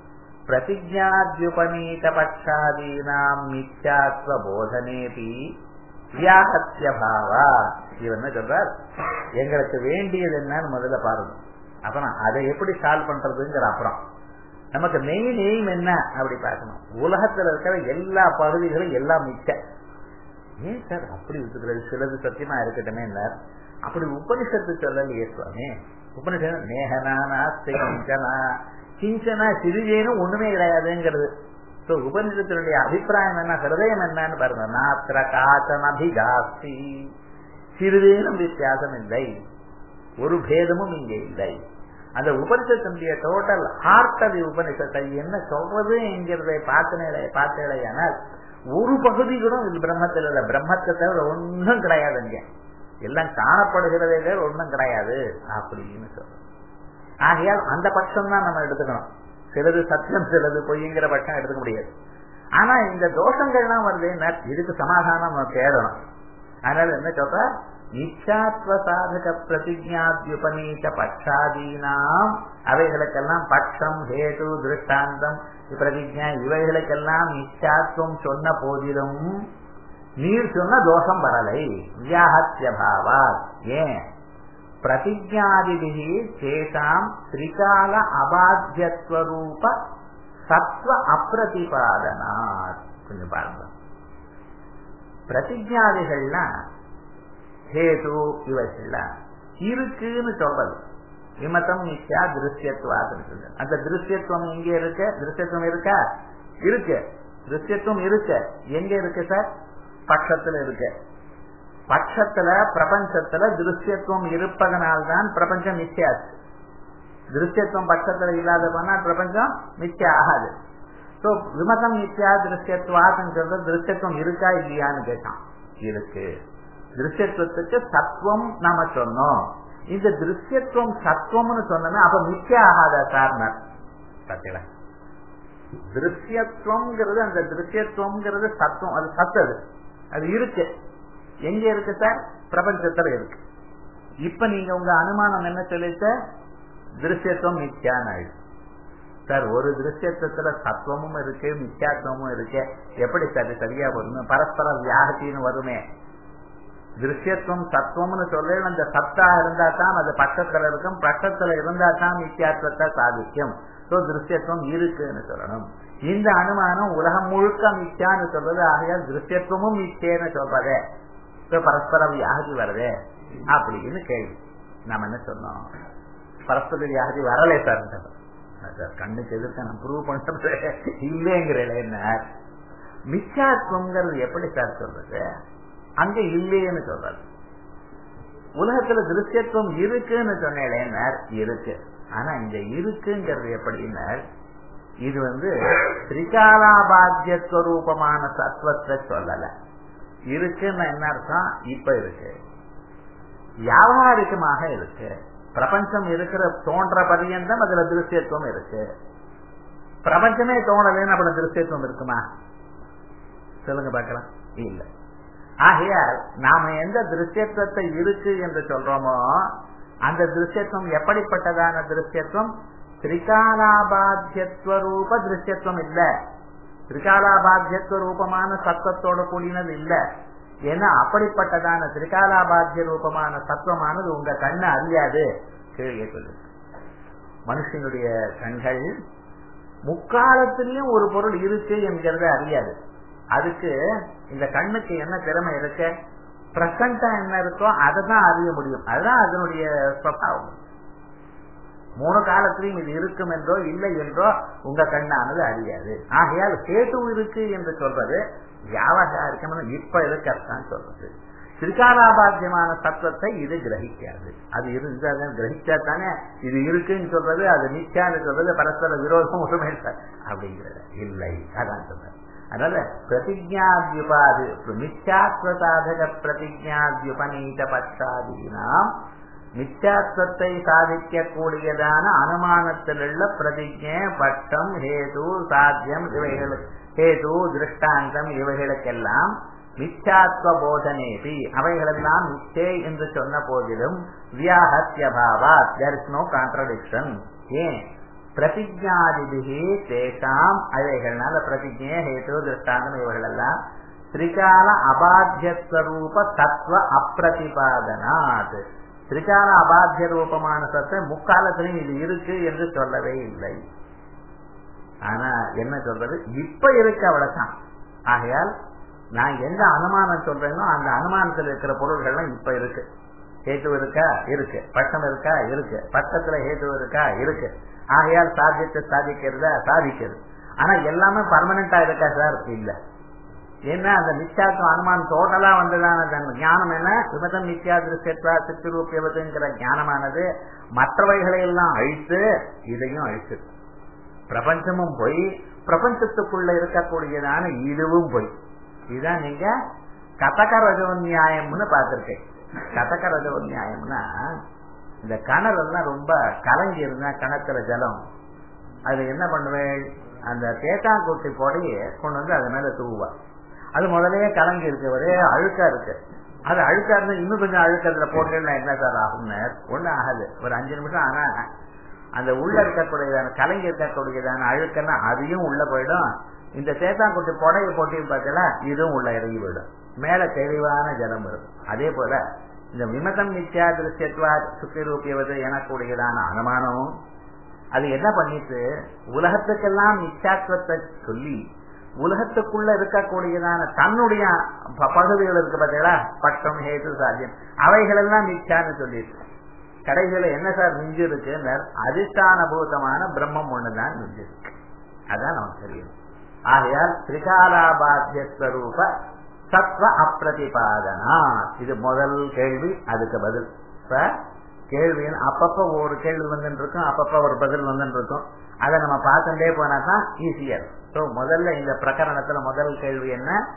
பிரதிஜாத்யுபநீத பட்சாதீனாம் மிச்சாத்வ போதனேபி வியாகத்திய பாவா இவன் சொல்றார் எங்களுக்கு வேண்டியது என்னன்னு முதல்ல பாருங்க அப்புறம் அதை எப்படி சால்வ் பண்றதுங்கிற அப்புறம் நமக்கு மெயின் எய்ம் என்ன அப்படி பார்க்கணும் உலகத்துல இருக்கிற எல்லா பகுதிகளும் எல்லாம் மிச்ச ஏன் சார் அப்படி இருக்கிறது சிலது சத்தியமா இருக்கட்டுமே அப்படி உபனிஷத்து சொல்லலையே சுவாமி உபனிஷத்து நேகனானா கிஞ்சனா கிஞ்சனா சிறிதேனும் ஒண்ணுமே கிடையாதுங்கிறது உபனிஷத்தினுடைய அபிப்பிராயம் என்ன ஹிருதயம் என்னன்னு பாருங்க நாத்திர காச்சன் அபிகாசி சிறிதேனும் வித்தியாசம் இல்லை ஒரு பேதமும் இங்கே இல்லை அந்த உபனிஷத்தினுடைய டோட்டல் ஹார்ட் அது உபனிஷத்தை என்ன சொல்றது என்கிறதை பார்த்தனே பார்த்தேனால் ஒரு பகுதிகளும் இது பிரம்மத்தில் இல்ல பிரம்மத்தை தவிர ஒன்றும் கிடையாதுங்க எல்லாம் காணப்படுகிறதே தவிர ஒன்றும் கிடையாது அப்படின்னு சொல்றோம் ஆகையால் அந்த பட்சம் தான் நம்ம எடுத்துக்கணும் சிலது சத்தியம் சிலது பொய்ங்கிற பட்சம் எடுத்துக்க முடியாது ஆனா இந்த தோஷங்கள்லாம் வருது இதுக்கு சமாதானம் நம்ம தேடணும் அதனால என்ன சொல்ற இச்சாத்வ சாதக பிரதிஜாத்யுபநீத பட்சாதீனாம் அவைகளுக்கெல்லாம் பட்சம் ஹேது திருஷ்டாந்தம் பிரதிஜா இவைகளுக்கெல்லாம் இச்சாத்துவம் சொன்ன போதிலும் நீர் சொன்ன தோஷம் வரலை வியாகத்திய பாவா ஏன் பிரதிஜாதிபிகி சேஷாம் திரிகால அபாத்தியத்வரூப சத்வ அப்பிரதிபாதனாத் கொஞ்சம் பாருங்க பிரதிஜாதிகள்னா ஹேது இவைகள்லாம் இருக்குன்னு சொல்றது விமதம் நிச்சயா திருஷ்யத்துவாதுன்னு சொல்ற அந்த திருஷ்யத்துவம் எங்க இருக்கு திருஷ்யத்துவம் இருக்கா இருக்கு திருஷ்யத்துவம் இருக்கு எங்க இருக்கு சார் பட்சத்துல இருக்கு பட்சத்துல பிரபஞ்சத்துல திருஷ்யத்துவம் இருப்பதனால்தான் பிரபஞ்சம் நிச்சயாச்சு திருஷ்யத்துவம் பட்சத்துல இல்லாத பண்ணா பிரபஞ்சம் நிச்சயம் ஆகாது சோ விமதம் நிச்சயா திருஷ்யத்துவாதுன்னு சொல்ற திருஷ்யத்துவம் இருக்கா இல்லையான்னு கேட்டான் இருக்கு திருஷ்யத்துவத்துக்கு சத்துவம் நாம சொன்னோம் இந்த திருஷ்யத்துவம் சத்துவம்னு சொன்னமே அப்ப மித்தியா ஆகாத சார்னர் பார்த்தீங்களா திருஷ்யத்துவம்ங்கிறது அந்த திருஷ்யத்துவம்ங்கிறது சத்துவம் அது சத்தது அது இருக்கு எங்க இருக்கு சார் பிரபஞ்சத்துல இருக்கு இப்ப நீங்க உங்க அனுமானம் என்ன சொல்லிட்ட திருஷ்யத்துவம் மித்யான ஆயிடுச்சு சார் ஒரு திருஷ்யத்துவத்துல சத்துவமும் இருக்கு மித்யாத்துவமும் இருக்கு எப்படி சார் சரியா வரும் பரஸ்பர வியாகத்தின்னு வருமே திருஷ்யத்துவம் சத்துவம்னு சொல்ல அந்த சத்தா இருந்தா தான் அது பக்கத்துல இருக்கும் பக்கத்துல இருந்தா தான் மித்யாத்துவத்தை சாதிக்கும் சோ திருஷ்யத்துவம் இருக்குன்னு சொல்லணும் இந்த அனுமானம் உலகம் முழுக்க மித்யான்னு சொல்றது ஆகையால் திருஷ்யத்துவமும் மிச்சேன்னு சொல்றதே பரஸ்பர வியாகதி வருதே அப்படின்னு கேள்வி நாம என்ன சொன்னோம் பரஸ்பர வியாகதி வரலே சார் சார் கண்ணுக்கு எதிர்க்க நான் ப்ரூவ் பண்றது இல்லைங்கிறல என்ன மிச்சாத்வங்கிறது எப்படி சார் சொல்றது அங்க இல்லைன்னு சொல்றது உலகத்துல திருஷ்யத்துவம் இருக்குன்னு சொன்னேன் இருக்கு ஆனா இந்த இருக்குங்கிறது எப்படின்னா இது வந்து திரிகாலாபாத்தியஸ்வரூபமான சத்வத்தை சொல்லல இருக்குன்னு என்ன அர்த்தம் இப்ப இருக்கு வியாபாரிகமாக இருக்கு பிரபஞ்சம் இருக்கிற தோன்ற பரியந்தம் அதுல திருஷ்யத்துவம் இருக்கு பிரபஞ்சமே தோணலன்னு அப்படி திருஷ்யத்துவம் இருக்குமா சொல்லுங்க பார்க்கலாம் இல்ல ஆகையால் நாம எந்த திருஷ்யத்துவத்தை இருக்கு என்று சொல்றோமோ அந்த திருஷ்யத்துவம் எப்படிப்பட்டதான திருஷ்யத்துவம் திரிகாலாபாத்தியத்துவரூப திருஷ்யத்துவம் இல்ல திரிகாலாபாத்தியத்துவ ரூபமான சத்தத்தோட கூடினது இல்ல ஏன்னா அப்படிப்பட்டதான திரிகாலாபாத்திய ரூபமான சத்துவமானது உங்க கண்ணு அறியாது கேள்வி மனுஷனுடைய கண்கள் முக்காலத்திலையும் ஒரு பொருள் இருக்கு என்கிறத அறியாது அதுக்கு இந்த கண்ணுக்கு என்ன திறமை இருக்கு பிரசண்டா என்ன இருக்கோ அதை தான் அறிய முடியும் அதுதான் அதனுடைய சுவாவம் மூணு காலத்திலையும் இது இருக்கும் என்றோ இல்லை என்றோ உங்க கண்ணானது அறியாது ஆகையால் கேட்டு இருக்கு என்று சொல்றது வியாபாரிகம் இப்ப இருக்கத்தான் சொல்றது திரிகாலாபாத்தியமான தத்துவத்தை இது கிரகிக்காது அது இருந்தாதான் கிரகிச்சா தானே இது இருக்குன்னு சொல்றது அது நிச்சான்னு சொல்றது பரஸ்பர விரோதம் ஒருமே அப்படிங்கிறது இல்லை அதான் சொல்றது அதனால பிரதிஜாத்யுபாது மிச்சாத்வசாதக பிரதிஜாத்யுபநீத பட்சாதீனாம் மிச்சாத்வத்தை சாதிக்கக்கூடியதான அனுமானத்தில் உள்ள பிரதிஜை பட்டம் ஹேது சாத்தியம் இவைகள் ஹேது திருஷ்டாந்தம் இவைகளுக்கெல்லாம் மிச்சாத்வ போதனேபி அவைகளெல்லாம் மிச்சே என்று சொன்ன போதிலும் வியாஹத்யபாவா தேர் இஸ் நோ கான்ட்ரடிக்ஷன் ஏன் பிரதிஜாதிபிகி தேசாம் அவைகள்னால பிரதிஜை ஹேது திருஷ்டாந்தம் இவைகள் எல்லாம் திரிகால அபாத்தியஸ்வரூப தத்துவ அப்பிரதிபாதனாத் திரிகால அபாத்திய ரூபமான சத்தை முக்காலத்திலையும் இது இருக்கு என்று சொல்லவே இல்லை ஆனா என்ன சொல்றது இப்ப இருக்கு அவ்வளவுதான் ஆகையால் நான் எந்த அனுமானம் சொல்றேனோ அந்த அனுமானத்தில் இருக்கிற பொருள்கள்லாம் இப்ப இருக்கு ஹேத்து இருக்கா இருக்கு பட்டம் இருக்கா இருக்கு பட்டத்துல ஹேத்து இருக்கா இருக்கு ஆகையால் சாத்தியத்தை சாதிக்கிறதா சாதிக்கிறது ஆனா எல்லாமே பர்மனண்டா இருக்கா சார் இல்ல ஏன்னா அந்த மித்யாத்துவம் அனுமானம் டோட்டலா வந்ததான ஞானம் என்ன விமதம் மித்யா திருஷ்யத்வா சித்திரூப்பியவதுங்கிற ஞானமானது மற்றவைகளை எல்லாம் அழித்து இதையும் அழிச்சு பிரபஞ்சமும் போய் பிரபஞ்சத்துக்குள்ள இருக்கக்கூடியதான இதுவும் போய் இதுதான் நீங்க கதக ரஜவ நியாயம்னு பார்த்திருக்கேன் கதக ரஜவ நியாயம்னா இந்த கணல் எல்லாம் ரொம்ப கலங்கி இருந்தா கணத்துல ஜலம் அது என்ன பண்ணுவேன் அந்த தேத்தாங்குட்டி பொடி கொண்டு வந்து அது மேல தூவா அது முதலே கலங்கி இருக்கு ஒரே அழுக்கா இருக்கு அது அழுக்கா இருந்தா இன்னும் கொஞ்சம் அழுக்கத்துல போட்டேன்னா என்ன சார் ஆகும்னு ஒண்ணு ஆகாது ஒரு அஞ்சு நிமிஷம் ஆனா அந்த உள்ள இருக்கக்கூடியதான கலங்கி இருக்கக்கூடியதான அழுக்கன்னா அதையும் உள்ள போயிடும் இந்த தேத்தாங்குட்டி புடையை போட்டி பார்த்தா இதுவும் உள்ள இறங்கி போயிடும் மேல தெளிவான ஜலம் வரும் அதே போல இந்த விமதம் நிச்சயா திருஷ்யத்வா சுத்தி ரூபியவது எனக்கூடியதான அனுமானமும் அது என்ன பண்ணிட்டு உலகத்துக்கெல்லாம் நிச்சாத்துவத்தை சொல்லி உலகத்துக்குள்ள இருக்கக்கூடியதான தன்னுடைய பகுதிகள் இருக்கு பார்த்தீங்களா பட்டம் ஹேது சாத்தியம் அவைகள் எல்லாம் மிச்சான்னு சொல்லிட்டு கடைசியில என்ன சார் மிஞ்சு இருக்கு அதிஷ்டான பூதமான பிரம்மம் ஒண்ணுதான் மிஞ்சு இருக்கு அதான் நமக்கு தெரியும் ஆகையால் திரிகாலாபாத்தியஸ்வரூப சத்வ அப்பிரதிபாதனா இது முதல் கேள்வி அதுக்கு பதில் இப்ப கேள்வி அப்பப்ப ஒரு கேள்வி வந்துட்டு இருக்கும் அப்பப்ப ஒரு பதில் வந்துட்டு இருக்கும் அதை நம்ம பார்த்துட்டே போனா தான் ஈஸியா இருக்கும் ஸோ முதல்ல இந்த பிரகரணத்துல முதல் கேள்வி என்ன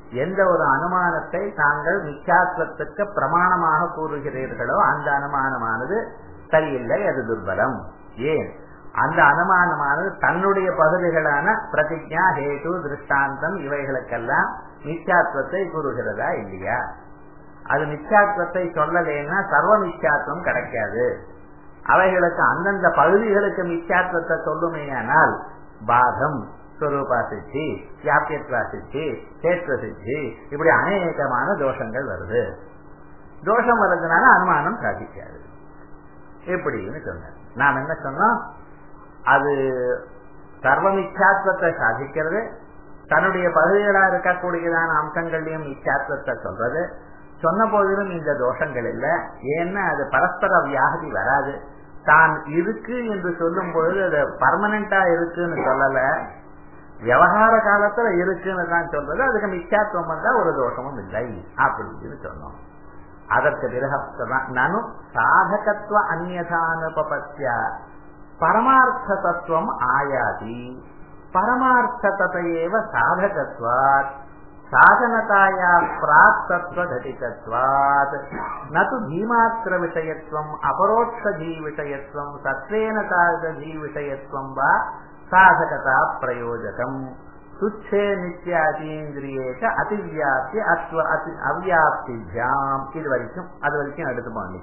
எந்த ஒரு அனுமானத்தை தாங்கள் மிச்சாத்வத்துக்கு பிரமாணமாக கூறுகிறீர்களோ அந்த அனுமானமானது சரியில்லை அது துர்பலம் ஏன் அந்த அனுமானமானது தன்னுடைய பகுதிகளான பிரதிஜா ஹேது திருஷ்டாந்தம் இவைகளுக்கெல்லாம் மிச்சாத்வத்தை கூறுகிறதா இல்லையா அது மிச்சாத்வத்தை சொல்லலைன்னா சர்வ மிச்சாத்வம் கிடைக்காது அவைகளுக்கு அந்தந்த பகுதிகளுக்கு மிச்சாத்வத்தை சொல்லுமேயானால் பாகம் ஸ்வரூபா சித்தி வியாபியத்வா சித்தி சேத்வ சித்தி இப்படி அநேகமான தோஷங்கள் வருது தோஷம் வர்றதுனால அனுமானம் சாதிக்காது எப்படின்னு சொன்னார் நாம் என்ன சொன்னோம் அது சர்வமிச்சாத்வத்தை சாதிக்கிறது தன்னுடைய பகுதிகளா இருக்கக்கூடியதான அம்சங்களையும் இச்சாத்வத்தை சொல்றது சொன்ன போதிலும் இந்த தோஷங்கள் இல்ல ஏன்னா அது பரஸ்பர வியாகதி வராது தான் இருக்கு என்று சொல்லும் பொழுது அது பர்மனண்டா இருக்குன்னு சொல்லல விவகார காலத்துல இருக்குன்னு தான் சொல்றது அதுக்கு மிச்சாத்துவம் வந்தா ஒரு தோஷமும் இல்லை அப்படின்னு சொன்னோம் அதற்கு பிறகு நனு சாதகத்துவ அந்நதானுபத்திய பரமார்த்த தத்துவம் ஆயாதி பரமார்த்ததேவ சாதகத்வாத் சாதனதாயா பிராப்தத்வ घटितत्वात् न तु धीमात्रविषयत्वम् अपरोक्षधीविषयत्वम् सत्त्वेन तादृशधीविषयत्वम् वा साधकता प्रयोजकम् तुच्छे நித்யாதீந்திரியே அதிவியாப்தி அத்வ அதி அவ்யாப்திஜாம் இது வரைக்கும் அது வரைக்கும் எடுத்து போங்க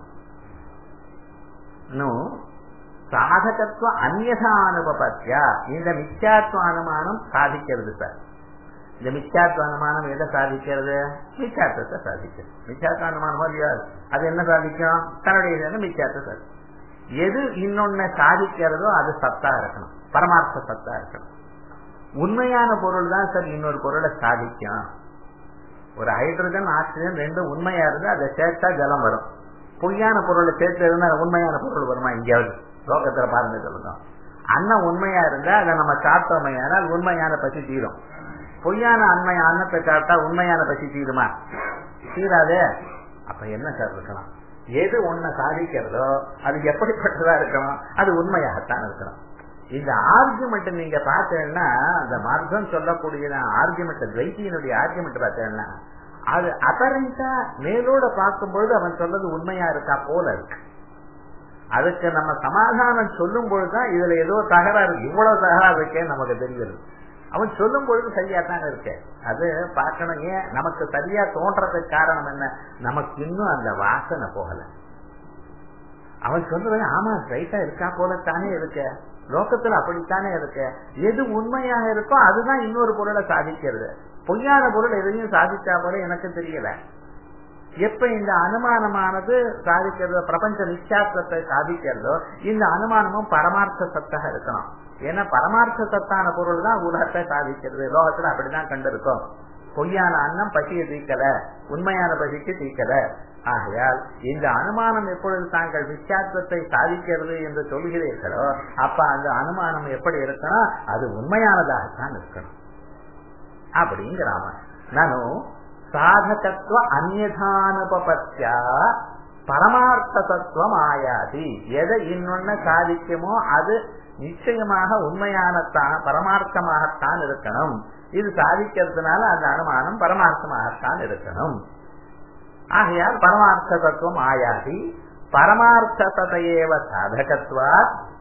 இன்னும் சாதகத்துவ அந்நதா அனுபவத்தியா இந்த மித்யாத்வ அனுமானம் சாதிக்கிறது சார் இந்த மித்யாத்வ அனுமானம் எதை சாதிக்கிறது மித்யாத்வத்தை சாதிக்கிறது மித்யாத்வ அனுமானம் இல்லையா அது என்ன சாதிக்கும் தன்னுடைய மித்யாத்வ சாதி எது இன்னொன்னு சாதிக்கிறதோ அது சத்தா இருக்கணும் பரமார்த்த சத்தா இருக்கணும் உண்மையான பொருள் தான் சார் இன்னொரு பொருளை சாதிக்கும் ஒரு ஹைட்ரஜன் ஆக்சிஜன் ரெண்டும் உண்மையா இருந்தா அதை சேர்த்தா ஜலம் வரும் பொய்யான பொருளை சேர்த்து இருந்தா உண்மையான பொருள் வருமா எங்கேயாவது லோகத்துல பாருங்க சொல்லுங்க அன்னம் உண்மையா இருந்தா அதை நம்ம சாப்பிட்டோமையானால் உண்மையான பசி தீரும் பொய்யான அண்மை அன்னத்தை சாப்பிட்டா உண்மையான பசி தீருமா தீராதே அப்ப என்ன சார் இருக்கணும் எது ஒன்ன சாதிக்கிறதோ அது எப்படிப்பட்டதா இருக்கணும் அது உண்மையாகத்தான் இருக்கணும் இந்த ஆர்குமெண்ட் நீங்க பார்த்தீங்கன்னா அந்த மார்க்கம் சொல்லக்கூடிய ஆர்குமெண்ட் துவைத்தியனுடைய ஆர்குமெண்ட் பார்த்தீங்கன்னா அது அபரண்டா மேலோட பார்க்கும்பொழுது அவன் சொல்றது உண்மையா இருக்கா போல இருக்கு அதுக்கு நம்ம சமாதானம் சொல்லும் பொழுதுதான் இதுல ஏதோ தகராறு இவ்வளவு தகராறு இருக்கே நமக்கு தெரிகிறது அவன் சொல்லும் பொழுது சரியா தான் இருக்கு அது பார்க்கணும் ஏன் நமக்கு சரியா தோன்றதுக்கு காரணம் என்ன நமக்கு இன்னும் அந்த வாசனை போகல அவன் சொல்றது ஆமா ரைட்டா இருக்கா போலத்தானே இருக்க லோகத்துல அப்படித்தானே இருக்கு எது உண்மையாக இருக்கோ அதுதான் இன்னொரு பொருளை சாதிக்கிறது பொய்யான பொருள் எதையும் சாதிச்சா போல எனக்கு தெரியல எப்ப இந்த அனுமானமானது சாதிக்கிறது பிரபஞ்ச நிச்சாத்தத்தை சாதிக்கிறதோ இந்த அனுமானமும் பரமார்த்த சத்தாக இருக்கணும் ஏன்னா பரமார்த்த சத்தான பொருள் தான் உலகத்தை சாதிக்கிறது லோகத்துல அப்படிதான் கண்டிருக்கோம் பொய்யான அன்னம் பசியை தீக்கல உண்மையான பசிக்கு தீக்கல ஆகையால் இந்த அனுமானம் எப்பொழுது தாங்கள் வித்தியாசத்தை சாதிக்கிறது என்று சொல்கிறீர்களோ அப்ப அந்த அனுமானம் எப்படி இருக்கணும் அது உண்மையானதாகத்தான் இருக்கணும் அப்படிங்கிறாம நானும் சாதகத்துவ அந்நதானுபத்தியா பரமார்த்த தத்துவம் ஆயாது எதை இன்னொன்னு சாதிக்குமோ அது நிச்சயமாக உண்மையானத்தான் பரமார்த்தமாகத்தான் இருக்கணும் இது சாதிக்கிறதுனால அந்த அனுமானம் பரமார்த்தமாகத்தான் இருக்கணும் ஆகையால் பரமார்த்த தத்துவம் ஆயாதி பரமார்த்ததையேவ சாதகத்வா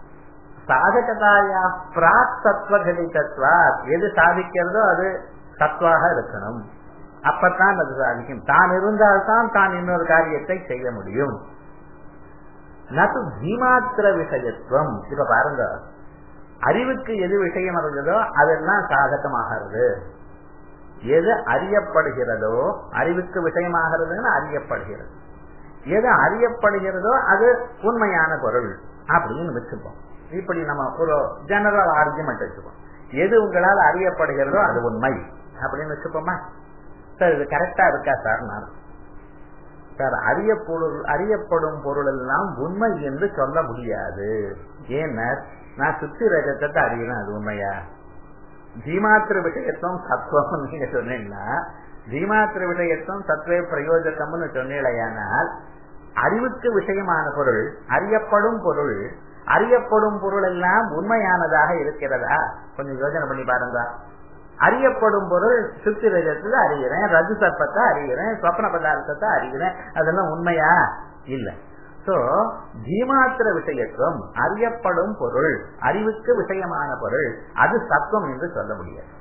சாதகதாயா பிராக் சத்வ கடிதத்வா எது சாதிக்கிறதோ அது சத்வாக இருக்கணும் அப்பத்தான் அது சாதிக்கும் தான் இருந்தால்தான் தான் இன்னொரு காரியத்தை செய்ய முடியும் நது தீமாத்திர விஷயத்துவம் இப்ப பாருங்க அறிவுக்கு எது விஷயம் இருந்ததோ அதெல்லாம் சாதகமாகிறது எது அறியப்படுகிறதோ அறிவுக்கு விஷயமாகிறதுன்னு அறியப்படுகிறது எது அறியப்படுகிறதோ அது உண்மையான பொருள் அப்படின்னு வச்சுப்போம் இப்படி நம்ம ஒரு ஜெனரல் ஆர்குமெண்ட் வச்சுப்போம் எது உங்களால் அறியப்படுகிறதோ அது உண்மை அப்படின்னு வச்சுப்போமா சார் இது கரெக்டா இருக்கா சார் நான் சார் அறிய பொருள் அறியப்படும் பொருள் எல்லாம் உண்மை என்று சொல்ல முடியாது ஏன்னா நான் சுத்தி ரகத்தை அறியணும் அது உண்மையா ஜீமாத்திர விஷயத்துவம் சத்துவம் நீங்க சொன்னீங்கன்னா ஜீமாத்திர விஷயத்துவம் சத்துவ பிரயோஜகம்னு சொன்னீங்களேயானால் அறிவுக்கு விஷயமான பொருள் அறியப்படும் பொருள் அறியப்படும் பொருள் எல்லாம் உண்மையானதாக இருக்கிறதா கொஞ்சம் யோசனை பண்ணி பாருங்க அறியப்படும் பொருள் சுத்தி ரஜத்துல அறிகிறேன் ரஜு சர்ப்பத்தை அறிகிறேன் சொப்ன பதார்த்தத்தை அறிகிறேன் அதெல்லாம் உண்மையா இல்ல சோ ஜீமாத்திர விஷயத்துவம் அறியப்படும் பொருள் அறிவுக்கு விஷயமான பொருள் அது சத்துவம் என்று சொல்ல முடியாது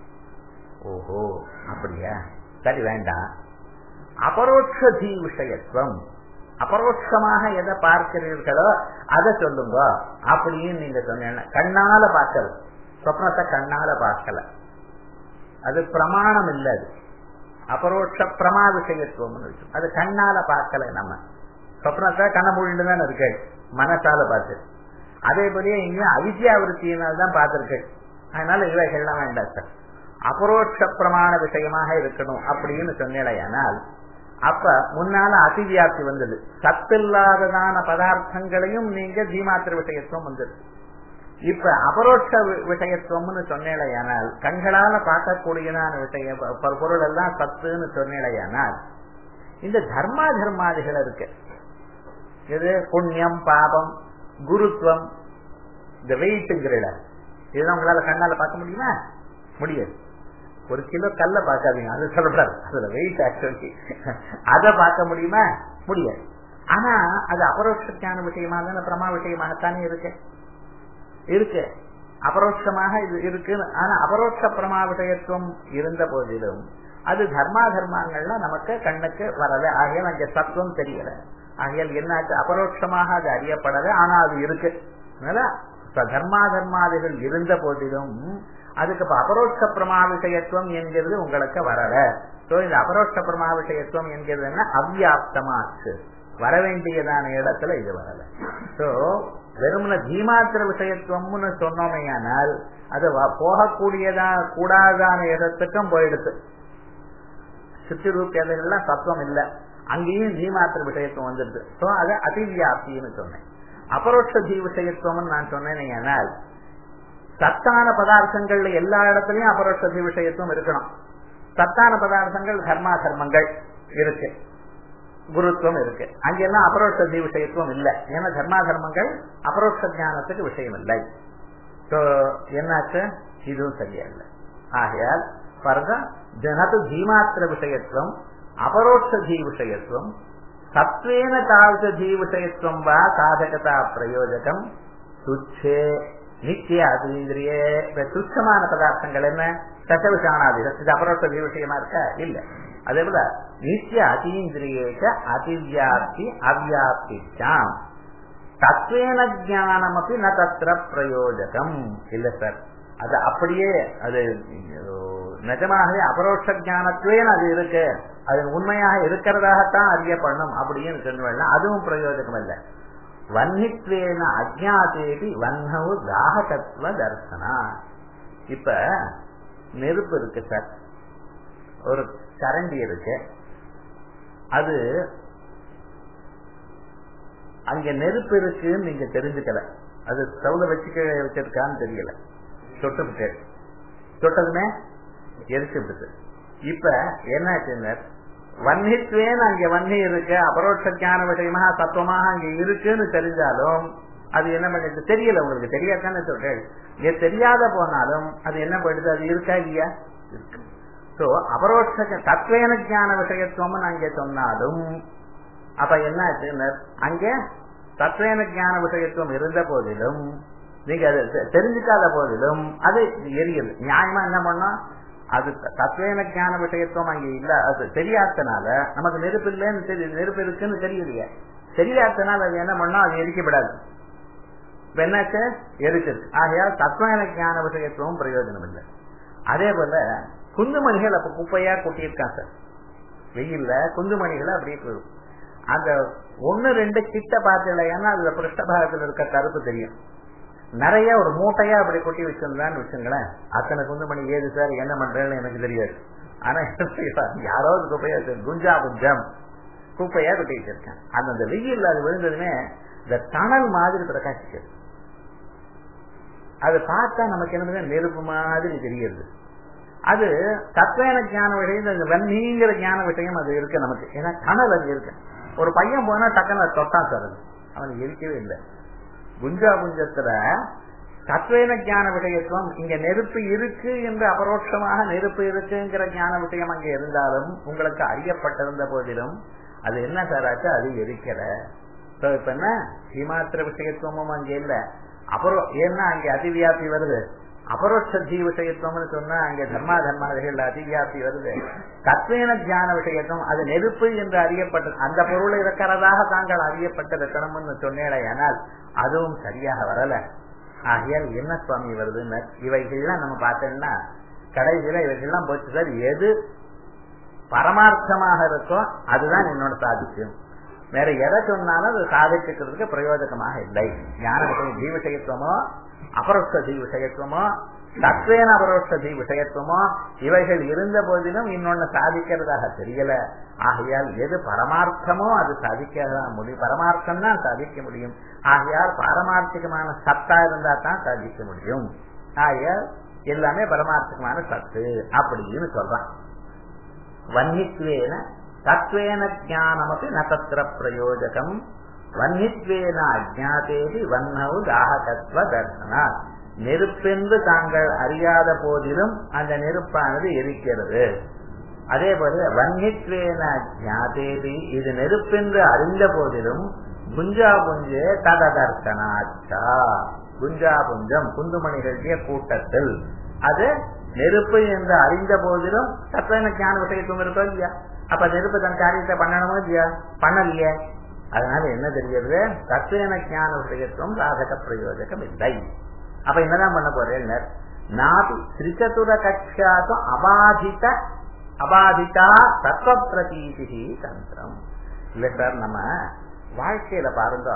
ஓஹோ அப்படியா சரி வேண்டாம் அபரோட்ச ஜீ விஷயத்துவம் அபரோட்சமாக எதை பார்க்கிறீர்களோ அதை சொல்லுங்க அப்படின்னு நீங்க சொன்ன கண்ணால பார்க்கல சொப்னத்தை கண்ணால பார்க்கல அது பிரமாணம் இல்ல அது அபரோட்ச பிரமா விஷயத்துவம் அது கண்ணால பார்க்கல நம்ம சொப்னத்தை கண்ண மூழ்கிட்டு தான் இருக்கு மனசால பார்த்து அதே போலயே இங்கேயும் அவித்யாவிருத்தியினால் தான் பார்த்திருக்கு அதனால இவைகள்லாம் வேண்டாம் சார் அபரோட்ச பிரமாண விஷயமாக இருக்கணும் அப்படின்னு சொன்னேடையானால் அப்ப முன்னால அதிவியாப்தி வந்தது சத்தில்லாததான பதார்த்தங்களையும் நீங்க ஜீமாத்திர விஷயத்துவம் வந்தது இப்ப அபரோட்ச விஷயத்துவம்னு சொன்னேடையானால் கண்களால பார்க்கக்கூடியதான விஷய பொருள் எல்லாம் சத்துன்னு சொன்னேடையானால் இந்த தர்மா தர்மாதிகள் இருக்கு இது புண்ணியம் பாபம் குருத்துவம் இந்த வெயிட்டுங்கிற இதுதான் உங்களால கண்ணால பார்க்க முடியுமா முடியாது ஒரு கிலோ கல்ல பார்க்காதீங்க அது சொல்லக்கூடாது அதுல வெயிட் ஆக்சுவலி அதை பார்க்க முடியுமா முடியாது ஆனா அது அபரோட்சான விஷயமா தானே பிரமா விஷயமாகத்தானே இருக்கு இருக்கு அபரோட்சமாக இது இருக்கு ஆனா அபரோட்ச பிரமா விஷயத்துவம் இருந்த போதிலும் அது தர்மா தர்மங்கள்லாம் நமக்கு கண்ணுக்கு வரல ஆகையால் அங்க சத்துவம் தெரியல ஆகையால் என்னாச்சு அபரோட்சமாக அது அறியப்படல ஆனா அது இருக்கு தர்மா தர்மாதிகள் இருந்த போதிலும் அதுக்கு இப்ப அபரோட்ச பிரமா விஷயத்துவம் என்கிறது உங்களுக்கு வரல சோ இந்த அபரோட்ச பிரமா விஷயத்துவம் என்கிறது என்ன அவ்வியாப்தமாச்சு வர வேண்டியதான இடத்துல இது வரல சோ வெறுமன தீமாத்திர விஷயத்துவம்னு சொன்னோமையானால் அது போகக்கூடியதா கூடாதான இடத்துக்கும் போயிடுது சுத்தி ரூபியதெல்லாம் தத்துவம் இல்ல அங்கேயும் ஜீமாத்திர விஷயத்துவம் வந்துடுது சோ அது அதிவியாப்தின்னு சொன்னேன் அபரோட்ச ஜீ விஷயத்துவம்னு நான் சொன்னேன் சத்தான பதார்த்தங்கள்ல எல்லா இடத்துலயும் அபரோட்ச ஜீ விஷயத்துவம் இருக்கணும் சத்தான பதார்த்தங்கள் தர்மா தர்மங்கள் இருக்கு குருத்துவம் இருக்கு அங்கெல்லாம் அபரோட்ச ஜீ விஷயத்துவம் இல்லை ஏன்னா தர்மா தர்மங்கள் அபரோட்ச ஜானத்துக்கு விஷயம் இல்லை சோ என்னாச்சு இதுவும் சரியா இல்லை ஆகையால் பாருங்க ஜனது ஜீமாத்திர விஷயத்துவம் அபரோட்ச ஜீ விஷயத்துவம் சத்வேன தாழ்த்த ஜீ விஷயத்துவம் வா சாதகதா பிரயோஜகம் துச்சே நித்திய அதீந்திரிய துச்சமான பதார்த்தங்கள் என்ன சசவிஷானாதிகள் இது அபரோட்ச ஜீ விஷயமா இருக்கா இல்ல அதே போல நித்திய அதீந்திரியேக அதிவியாப்தி அவ்யாப்திச்சாம் தத்வேன ஜானம் அப்படி ந தத்திர பிரயோஜகம் இல்ல சார் அது அப்படியே அது நிஜமாகவே அபரோட்ச ஜானத்துவேன் அது இருக்கு அது உண்மையாக இருக்கிறதாகத்தான் அறியப்படணும் அப்படின்னு சொல்லுவேன் அதுவும் பிரயோஜனம் இல்லை வன்னித்வேன அஜாதேபி வன்னவு தாகதத்துவ தர்சனா இப்ப நெருப்பு இருக்கு சார் ஒரு கரண்டி இருக்கு அது அங்க நெருப்பு இருக்குன்னு நீங்க தெரிஞ்சுக்கல அது ஸ்டவ்ல வச்சுக்க வச்சிருக்கான்னு தெரியல தொட்டு தொட்டதுமே எரிச்சு விடுது இப்ப என்னாச்சுங்க வன்னித்வேன் அங்க வன்னி இருக்கு அபரோட்ச ஞான விஷயமா தத்துவமாக அங்க இருக்குன்னு தெரிஞ்சாலும் அது என்ன பண்ணிட்டு தெரியல உங்களுக்கு தெரியாதானே சொல்றேன் இங்க தெரியாத போனாலும் அது என்ன பண்ணுது அது இருக்கா இல்லையா இருக்கு சோ அபரோட்ச தத்வேன ஜான விஷயத்துவம் அங்கே சொன்னாலும் அப்ப என்ன ஆச்சுன்னு அங்க தத்வேன ஜான விஷயத்துவம் இருந்த போதிலும் நீங்க அது தெரிஞ்சுக்காத போதிலும் அது எரியுது நியாயமா என்ன பண்ணா அது தத்வேன ஞான விஷயத்துவம் அங்க இல்ல அது தெரியாதனால நமக்கு நெருப்பு இல்லைன்னு தெரியுது நெருப்பு இருக்குன்னு தெரியலையே தெரியாதனால அது என்ன பண்ணா அது எரிக்கப்படாது இப்ப என்னாச்சு எரிச்சது ஆகையால் தத்வேன ஞான விஷயத்துவம் பிரயோஜனம் இல்லை அதே போல குந்துமணிகள் அப்ப குப்பையா கொட்டியிருக்கான் சார் வெயில்ல குந்துமணிகளை அப்படியே போயிடும் அந்த ஒன்னு ரெண்டு கிட்ட பார்த்தீங்கன்னா அதுல பிருஷ்டபாகத்தில் இருக்க கருப்பு தெரியும் நிறைய ஒரு மூட்டையா அப்படி கொட்டி வச்சிருந்தான்னு வச்சுங்களேன் அத்தனை குந்துமணி ஏது சார் என்ன பண்றேன்னு எனக்கு தெரியாது ஆனா யாரோ குப்பையா குஞ்சா குஞ்சம் குப்பையா கொட்டி வச்சிருக்கேன் அது அந்த வெயில் அது விழுந்ததுமே இந்த தணல் மாதிரி பிரகாசிக்கிறது அது பார்த்தா நமக்கு என்ன நெருப்பு மாதிரி தெரியுது அது தத்வேன ஞான விஷயம் இந்த வன்னிங்கிற ஞான விஷயம் அது இருக்கு நமக்கு ஏன்னா தணல் அங்க இருக்கு ஒரு பையன் போனா டக்குன்னு தொட்டான் சார் அது அவனுக்கு இருக்கவே இல்லை குஞ்சா குஞ்சத்துல தத்வேன ஞான விஷயத்துவம் இங்க நெருப்பு இருக்கு என்று அபரோட்சமாக நெருப்பு இருக்குங்கிற ஞான விஷயம் அங்க இருந்தாலும் உங்களுக்கு அறியப்பட்டிருந்த போதிலும் அது என்ன சார் ஆச்சு அது எரிக்கல இப்ப என்ன சீமாத்திர விஷயத்துவமும் அங்க இல்ல அப்புறம் ஏன்னா அங்க அதிவியாப்தி வருது அபரோட்ச ஜீ விஷயத்துவம்னு சொன்னா அங்க தர்மா தர்மாதிகள் அதிவியாப்தி வருது தத்வேன தியான விஷயத்துவம் அது நெருப்பு என்று அறியப்பட்டது அந்த பொருள் இருக்கிறதாக தாங்கள் அறியப்பட்டிருக்கணும்னு சொன்னேன் ஆனால் அதுவும் சரியாக வரல ஆகையால் என்ன சுவாமி வருதுன்னு இவைகள்லாம் நம்ம பார்த்தோம்னா கடைசியில இவைகள்லாம் போச்சு சார் எது பரமார்த்தமாக இருக்கோ அதுதான் என்னோட சாதிக்கும் வேற எதை சொன்னாலும் அது சாதிக்கிறதுக்கு பிரயோஜனமாக இல்லை ஞான விஷயம் ஜீவ விஷயத்துவமோ அபரோஷ்ட ஜீவ விஷயத்துவமோ தத்வேன அபரோஷ்ட ஜீவ விஷயத்துவமோ இவைகள் இருந்த போதிலும் இன்னொன்னு சாதிக்கிறதாக தெரியல ஆகையால் எது பரமார்த்தமோ அது சாதிக்க முடியும் பரமார்த்தம் தான் சாதிக்க முடியும் ஆகையால் பாரமார்த்திகமான சத்தா இருந்தா தான் சாதிக்க முடியும் ஆகையால் எல்லாமே பரமார்த்திகமான சத்து அப்படின்னு சொல்றான் வன்னித்வேன தத்வேன ஜானமப்பி நத்திர பிரயோஜகம் வன்னித்வேன அஜாத்தேதி வன்னவு தாககத்வ தர்சனா நெருப்பென்று தாங்கள் அறியாத போதிலும் அந்த நெருப்பானது எரிக்கிறது அதே போல வன்னித்வேன ஜாதேதி இது நெருப்பென்று அறிந்த போதிலும் குஞ்சா புஞ்சே தததர்சனாச்சா குஞ்சா புஞ்சம் குந்துமணிகளுடைய கூட்டத்தில் அது நெருப்பு என்று அறிந்த போதிலும் தத்துவ ஞான விஷயத்துவம் இருக்கோ இல்லையா அப்ப நெருப்பு தன் காரியத்தை பண்ணணுமோ இல்லையா பண்ணலையே அதனால என்ன தெரிகிறது தத்துவ ஞான விஷயத்துவம் சாதக பிரயோஜகம் இல்லை அப்ப என்னதான் பண்ண போறேன் நாபி திரிச்சதுர கட்சாத்தும் அபாதித அபாதிதா தத்துவ பிரதீதி தந்திரம் இல்ல சார் நம்ம வாழ்க்கையில பாருங்க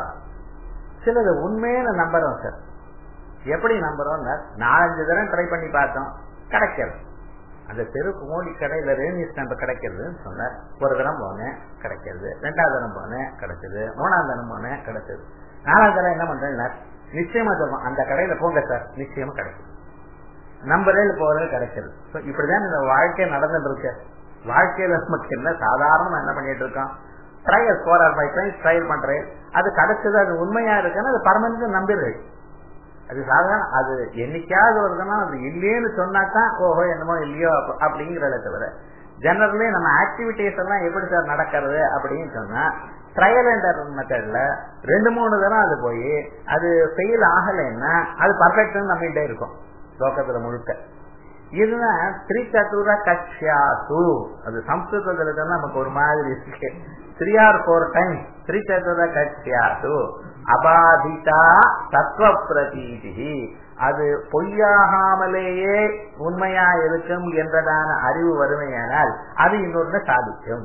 சிலது உண்மையான நம்புறோம் சார் எப்படி நம்புறோம் நாலஞ்சு தரம் ட்ரை பண்ணி பார்த்தோம் கிடைக்கிறது அந்த தெருக்கு மோடி கடையில ரேணி ஸ்டாம்பு கிடைக்கிறதுன்னு சொன்னார் ஒரு தரம் போனேன் கிடைக்கிறது ரெண்டாவது தரம் போனேன் கிடைச்சது மூணாவது தரம் போனேன் கிடைச்சது நாலாவது தரம் என்ன பண்றேன் நிச்சயமா சொல்லுவோம் அந்த கடையில போங்க சார் நிச்சயமா கிடைக்கும் நம்பரேல போறது கிடைச்சது இப்படிதான் இந்த வாழ்க்கை நடந்துட்டு இருக்கு வாழ்க்கையில நமக்கு என்ன சாதாரணமா என்ன பண்ணிட்டு இருக்கோம் trial four or five times trial பண்றேன் அது கிடைச்சது அது உண்மையா இருக்குன்னு அது பர்மனன்ட் நம்பிடுறேன் அது சாதாரண அது என்னைக்காவது வருதுன்னா அது இல்லையேன்னு சொன்னாதான் ஓஹோ என்னமோ இல்லையோ அப்படிங்கிறத தவிர ஜெனரலி நம்ம ஆக்டிவிட்டிஸ் எல்லாம் எப்படி சார் நடக்கிறது அப்படின்னு சொன்னா ட்ரையல் அண்ட் மெத்தட்ல ரெண்டு மூணு தரம் அது போய் அது ஃபெயில் ஆகலைன்னா அது பர்ஃபெக்ட்னு நம்பிட்டே இருக்கும் லோகத்துல முழுக்க இதுனா த்ரீ சதுர கட்சியாசு அது சம்ஸ்கிருதத்துல நமக்கு ஒரு மாதிரி இருக்கு three or four time three சதுர கட்சியாசு அபாதிதா தத்துவ பிரதீதி அது பொய்யாகாமலேயே உண்மையா இருக்கும் என்றதான அறிவு வறுமையானால் அது இன்னொன்னு சாதிக்கும்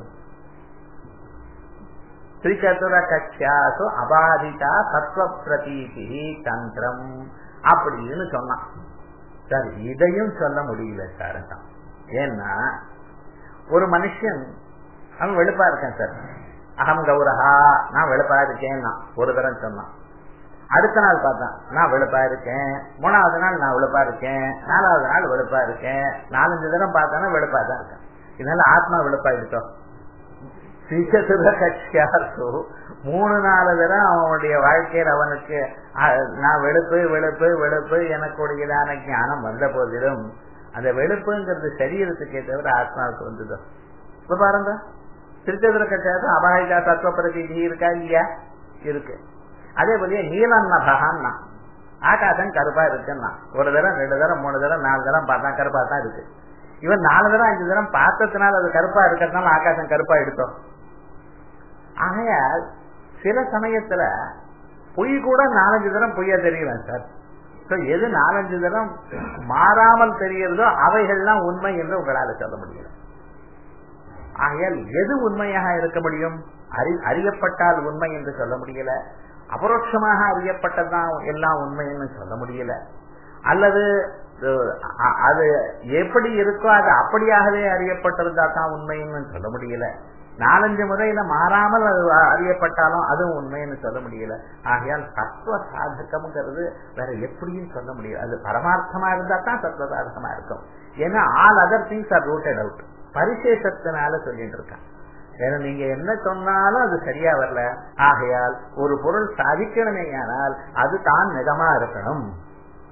திரிச்சதுர கட்சியாசு அபாதிதா தத்துவ பிரதீதி தந்திரம் அப்படின்னு சொன்னான் சார் இதையும் சொல்ல முடியல சார் ஏன்னா ஒரு மனுஷன் அவன் வெளுப்பா இருக்கேன் சார் அகம் கௌரஹா நான் வெளுப்பா இருக்கேன் ஒரு தரம் சொன்னான் அடுத்த நாள் பார்த்தேன் நான் வெளுப்பா இருக்கேன் மூணாவது நாள் நான் வெளுப்பா இருக்கேன் நாலாவது நாள் வெளுப்பா இருக்கேன் நாலஞ்சு தரம் பார்த்தேன்னா வெளுப்பா தான் இருக்கேன் இதனால ஆத்மா வெளுப்பா இருக்கோம் சீக்கிரத்துல கட்சியாசு மூணு நாலு தரம் அவனுடைய வாழ்க்கையில் அவனுக்கு நான் வெளுப்பு வெளுப்பு வெளுப்பு எனக்குடையதான ஞானம் வந்த போதிலும் அந்த வெளுப்புங்கிறது சரீரத்துக்கே தவிர ஆத்மாவுக்கு வந்ததோ இப்ப பாருங்க திருச்சதுர கட்சியாசம் அபாயிதா தத்துவ பிரதிநிதி இருக்கா இல்லையா இருக்கு அதே போல நீலன்னபகான்னா ஆகாசம் கருப்பா இருக்குன்னா ஒரு தரம் ரெண்டு தரம் மூணு தரம் நாலு தரம் பார்த்தா கருப்பா தான் இருக்கு இவன் நாலு தரம் அஞ்சு தரம் பார்த்ததுனால அது கருப்பா இருக்கிறதுனால ஆகாசம் கருப்பா எடுத்தோம் ஆகையால் சில சமயத்துல பொய் கூட நாலஞ்சு தரம் பொய்யா தெரியலாம் சார் எது நாலஞ்சு தரம் மாறாமல் தெரியறதோ அவைகள்லாம் உண்மை என்று உங்களால சொல்ல முடியல ஆகையால் எது உண்மையாக இருக்க முடியும் அறி அறியப்பட்டால் உண்மை என்று சொல்ல முடியல அபரோட்சமாக அறியப்பட்டதுதான் எல்லாம் உண்மைன்னு சொல்ல முடியல அல்லது அது எப்படி இருக்கோ அது அப்படியாகவே அறியப்பட்டிருந்தா தான் உண்மைன்னு சொல்ல முடியல நாலஞ்சு முறையில மாறாமல் அது அறியப்பட்டாலும் அதுவும் உண்மைன்னு சொல்ல முடியல ஆகையால் தத்துவ சாதகம்ங்கிறது வேற எப்படியும் சொல்ல முடியாது அது பரமார்த்தமா இருந்தா தான் தத்துவ சாதகமா இருக்கும் ஏன்னா all other things are rooted out பரிசேஷத்தினால சொல்லிட்டு இருக்கான் ஏன்னா நீங்க என்ன சொன்னாலும் அது சரியா வரல ஆகையால் ஒரு பொருள் சாதிக்கணுமே ஆனால் அது தான் நிஜமா இருக்கணும்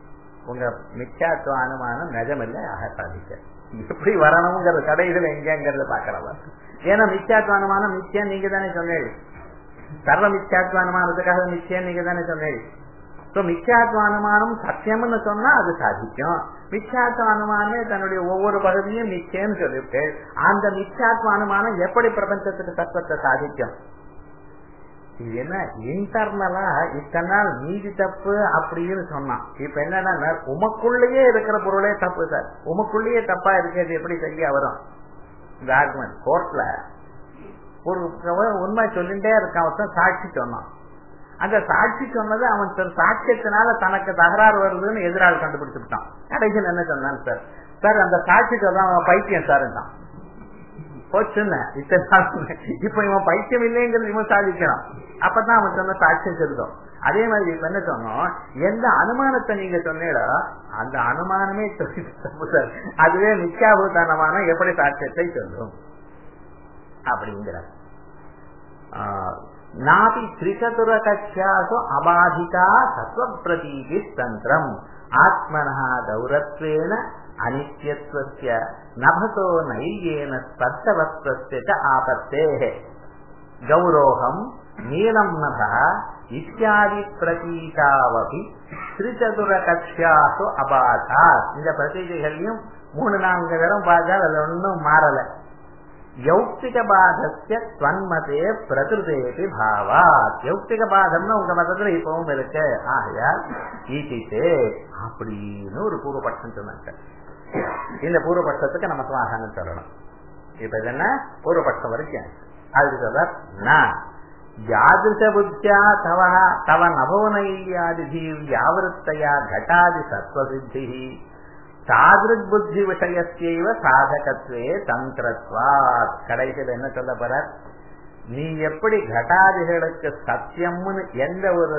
உங்க மிச்சாத்துவ அனுமானம் நிஜமில்லை ஆக சாதிக்க எப்படி வரணுங்கிற கடைகள் எங்கங்கிறத பாக்கலாம் ஏன்னா மிச்சாத்துவ அனுமானம் நிச்சயம் நீங்க தானே சொன்னீங்க சர்வ மிச்சாத்துவ அனுமானத்துக்காக நிச்சயம் நீங்க தானே சொன்னீங்க சோ மிச்சாத்துவ அனுமானம் சத்தியம்னு சொன்னா அது சாதிக்கும் மிச்சாத்துவ அனுமானமே தன்னுடைய ஒவ்வொரு பகுதியும் நிச்சயம் சொல்லிட்டு அந்த மிச்சாத்துவ அனுமானம் எப்படி பிரபஞ்சத்துக்கு தத்துவத்தை சாதிக்கும் இது என்ன இன்டர்னலா இத்தனை நாள் மீதி தப்பு அப்படின்னு சொன்னான் இப்ப என்னன்னா உமக்குள்ளேயே இருக்கிற பொருளே தப்பு சார் உமக்குள்ளேயே தப்பா இருக்கிறது எப்படி சரியா வரும் இந்த ஆர்குமெண்ட் கோர்ட்ல ஒரு உண்மை சொல்லிட்டே இருக்கான் ஒருத்தன் சாட்சி சொன்னான் அந்த சாட்சி சொன்னது அவன் சாட்சியத்தினால தனக்கு தகராறு வருதுன்னு எதிராள் கண்டுபிடிச்சுட்டான் கடைசியில் என்ன சொன்னான் சார் சார் அந்த சாட்சி சொல்றான் அவன் பைத்தியம் சார் போச்சுன்னு இப்ப இவன் பைத்தியம் இல்லைங்கிறது இவன் சாதிக்கிறான் அப்பதான் அவன் சொன்ன சாட்சியம் சொல்லுதோம் அதே மாதிரி இப்ப என்ன சொன்னோம் எந்த அனுமானத்தை நீங்க சொன்னீங்களோ அந்த அனுமானமே தப்பு சார் அதுவே நிச்சாபூதானமான எப்படி சாட்சியத்தை சொல்லும் அப்படிங்கிற நாபி திரிசதுர கட்சாசு அபாதிகா சத்வ பிரதீதி தந்திரம் ஆத்மனா கௌரத்வேன அனித்யத்வஸ்ய நபசோ நைல்யேன ஸ்பர்ஷவஸ்திய ஆபத்தே கௌரோகம் நீலம் நப இத்தியாதி பிரதீகாவபி திரிசதுர கட்சியாசு அபாதா இந்த பிரதீகைகளையும் மூணு நான்கு தரம் பார்த்தா அதுல ஒன்னும் மாறல யௌக்திக பாதஸ்ய ஸ்வன்மதே பிரகிருதேபி பாவா யௌக்திக பாதம்னு உங்க மதத்துல இப்பவும் இருக்கு ஆகையால் ஈட்டிட்டு அப்படின்னு ஒரு பூர்வபட்சம் சொன்னாங்க இந்த பூர்வபட்சத்துக்கு நம்ம சமாதானம் சொல்லணும் இப்ப இது என்ன பூர்வபட்சம் வரைக்கும் அதுக்கு சொல்ற நான் யாதிருஷ புத்தியா தவ தவ நபோனையாதிதி வியாவிருத்தையா கட்டாதி சத்வசித்தி சாதிருக் புத்தி விஷயத்தைவ சாதகத்வே தந்திரத்வாத் கடைசியில் என்ன சொல்ல போற நீ எப்படி கட்டாதிகளுக்கு சத்தியம்னு எந்த ஒரு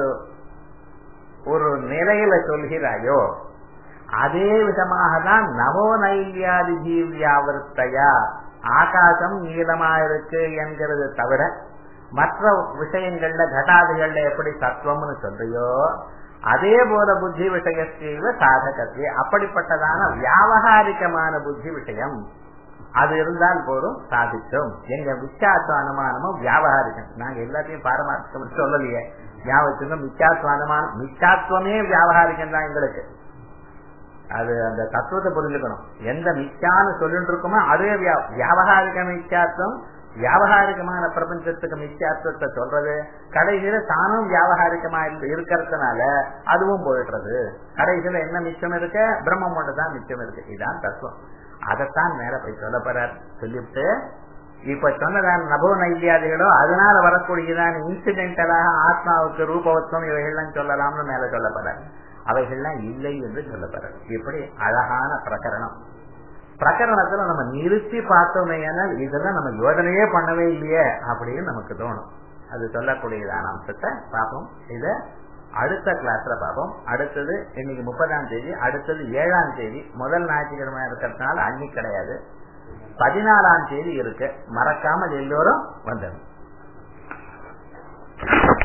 ஒரு நிலையில சொல்கிறாயோ அதே விதமாக தான் நவோ நைல்யாதி ஜீவியாவிருத்தையா ஆகாசம் நீளமா இருக்கு என்கிறது தவிர மற்ற விஷயங்கள்ல கட்டாதிகள்ல எப்படி தத்துவம்னு சொல்றியோ அதே போல புத்தி விஷயத்தீவ சாதகத்தை அப்படிப்பட்டதான வியாபகாரிகமான புத்தி விஷயம் அது இருந்தால் போதும் சாதித்தோம் எங்க மிச்சாத்வ அனுமானமும் வியாபகாரிகம் நாங்க எல்லாத்தையும் பாரமார்த்தம் சொல்லலையே ஞாபகத்துக்கு மிச்சாத்வ அனுமானம் மிச்சாத்வமே வியாபகாரிகம் தான் எங்களுக்கு அது அந்த தத்துவத்தை புரிஞ்சுக்கணும் எந்த மிச்சான்னு சொல்லிட்டு இருக்கோமோ அதே வியாபகாரிக மிச்சாத்வம் வியாபகாரிகமான பிரபஞ்சத்துக்கு மிச்சாத்வத்தை சொல்றது கடைசியில தானும் வியாபகாரிகமா இருக்கிறதுனால அதுவும் போயிடுறது கடைசியில என்ன மிச்சம் இருக்கு பிரம்மம் ஒன்று தான் மிச்சம் இருக்கு இதுதான் தத்துவம் அதைத்தான் மேல போய் சொல்ல போறார் சொல்லிவிட்டு இப்ப சொன்னதான் நபோ நைவியாதிகளோ அதனால வரக்கூடியதான் இன்சிடென்டலாக ஆத்மாவுக்கு ரூபவத்துவம் இவைகள்லாம் சொல்லலாம்னு மேல சொல்ல போறார் அவைகள்லாம் இல்லை என்று சொல்லப்படுறது இப்படி அழகான பிரகரணம் பிரகரணத்துல நம்ம நிறுத்தி பார்த்தோமே இதெல்லாம் நம்ம யோஜனையே பண்ணவே இல்லையே அப்படின்னு நமக்கு தோணும் அது சொல்லக்கூடியதான அம்சத்தை பார்ப்போம் இத அடுத்த கிளாஸ்ல பார்ப்போம் அடுத்தது இன்னைக்கு முப்பதாம் தேதி அடுத்தது ஏழாம் தேதி முதல் ஞாயிற்றுக்கிழமை இருக்கிறதுனால அன்னைக்கு கிடையாது பதினாலாம் தேதி இருக்கு மறக்காமல் எல்லோரும் வந்துடும்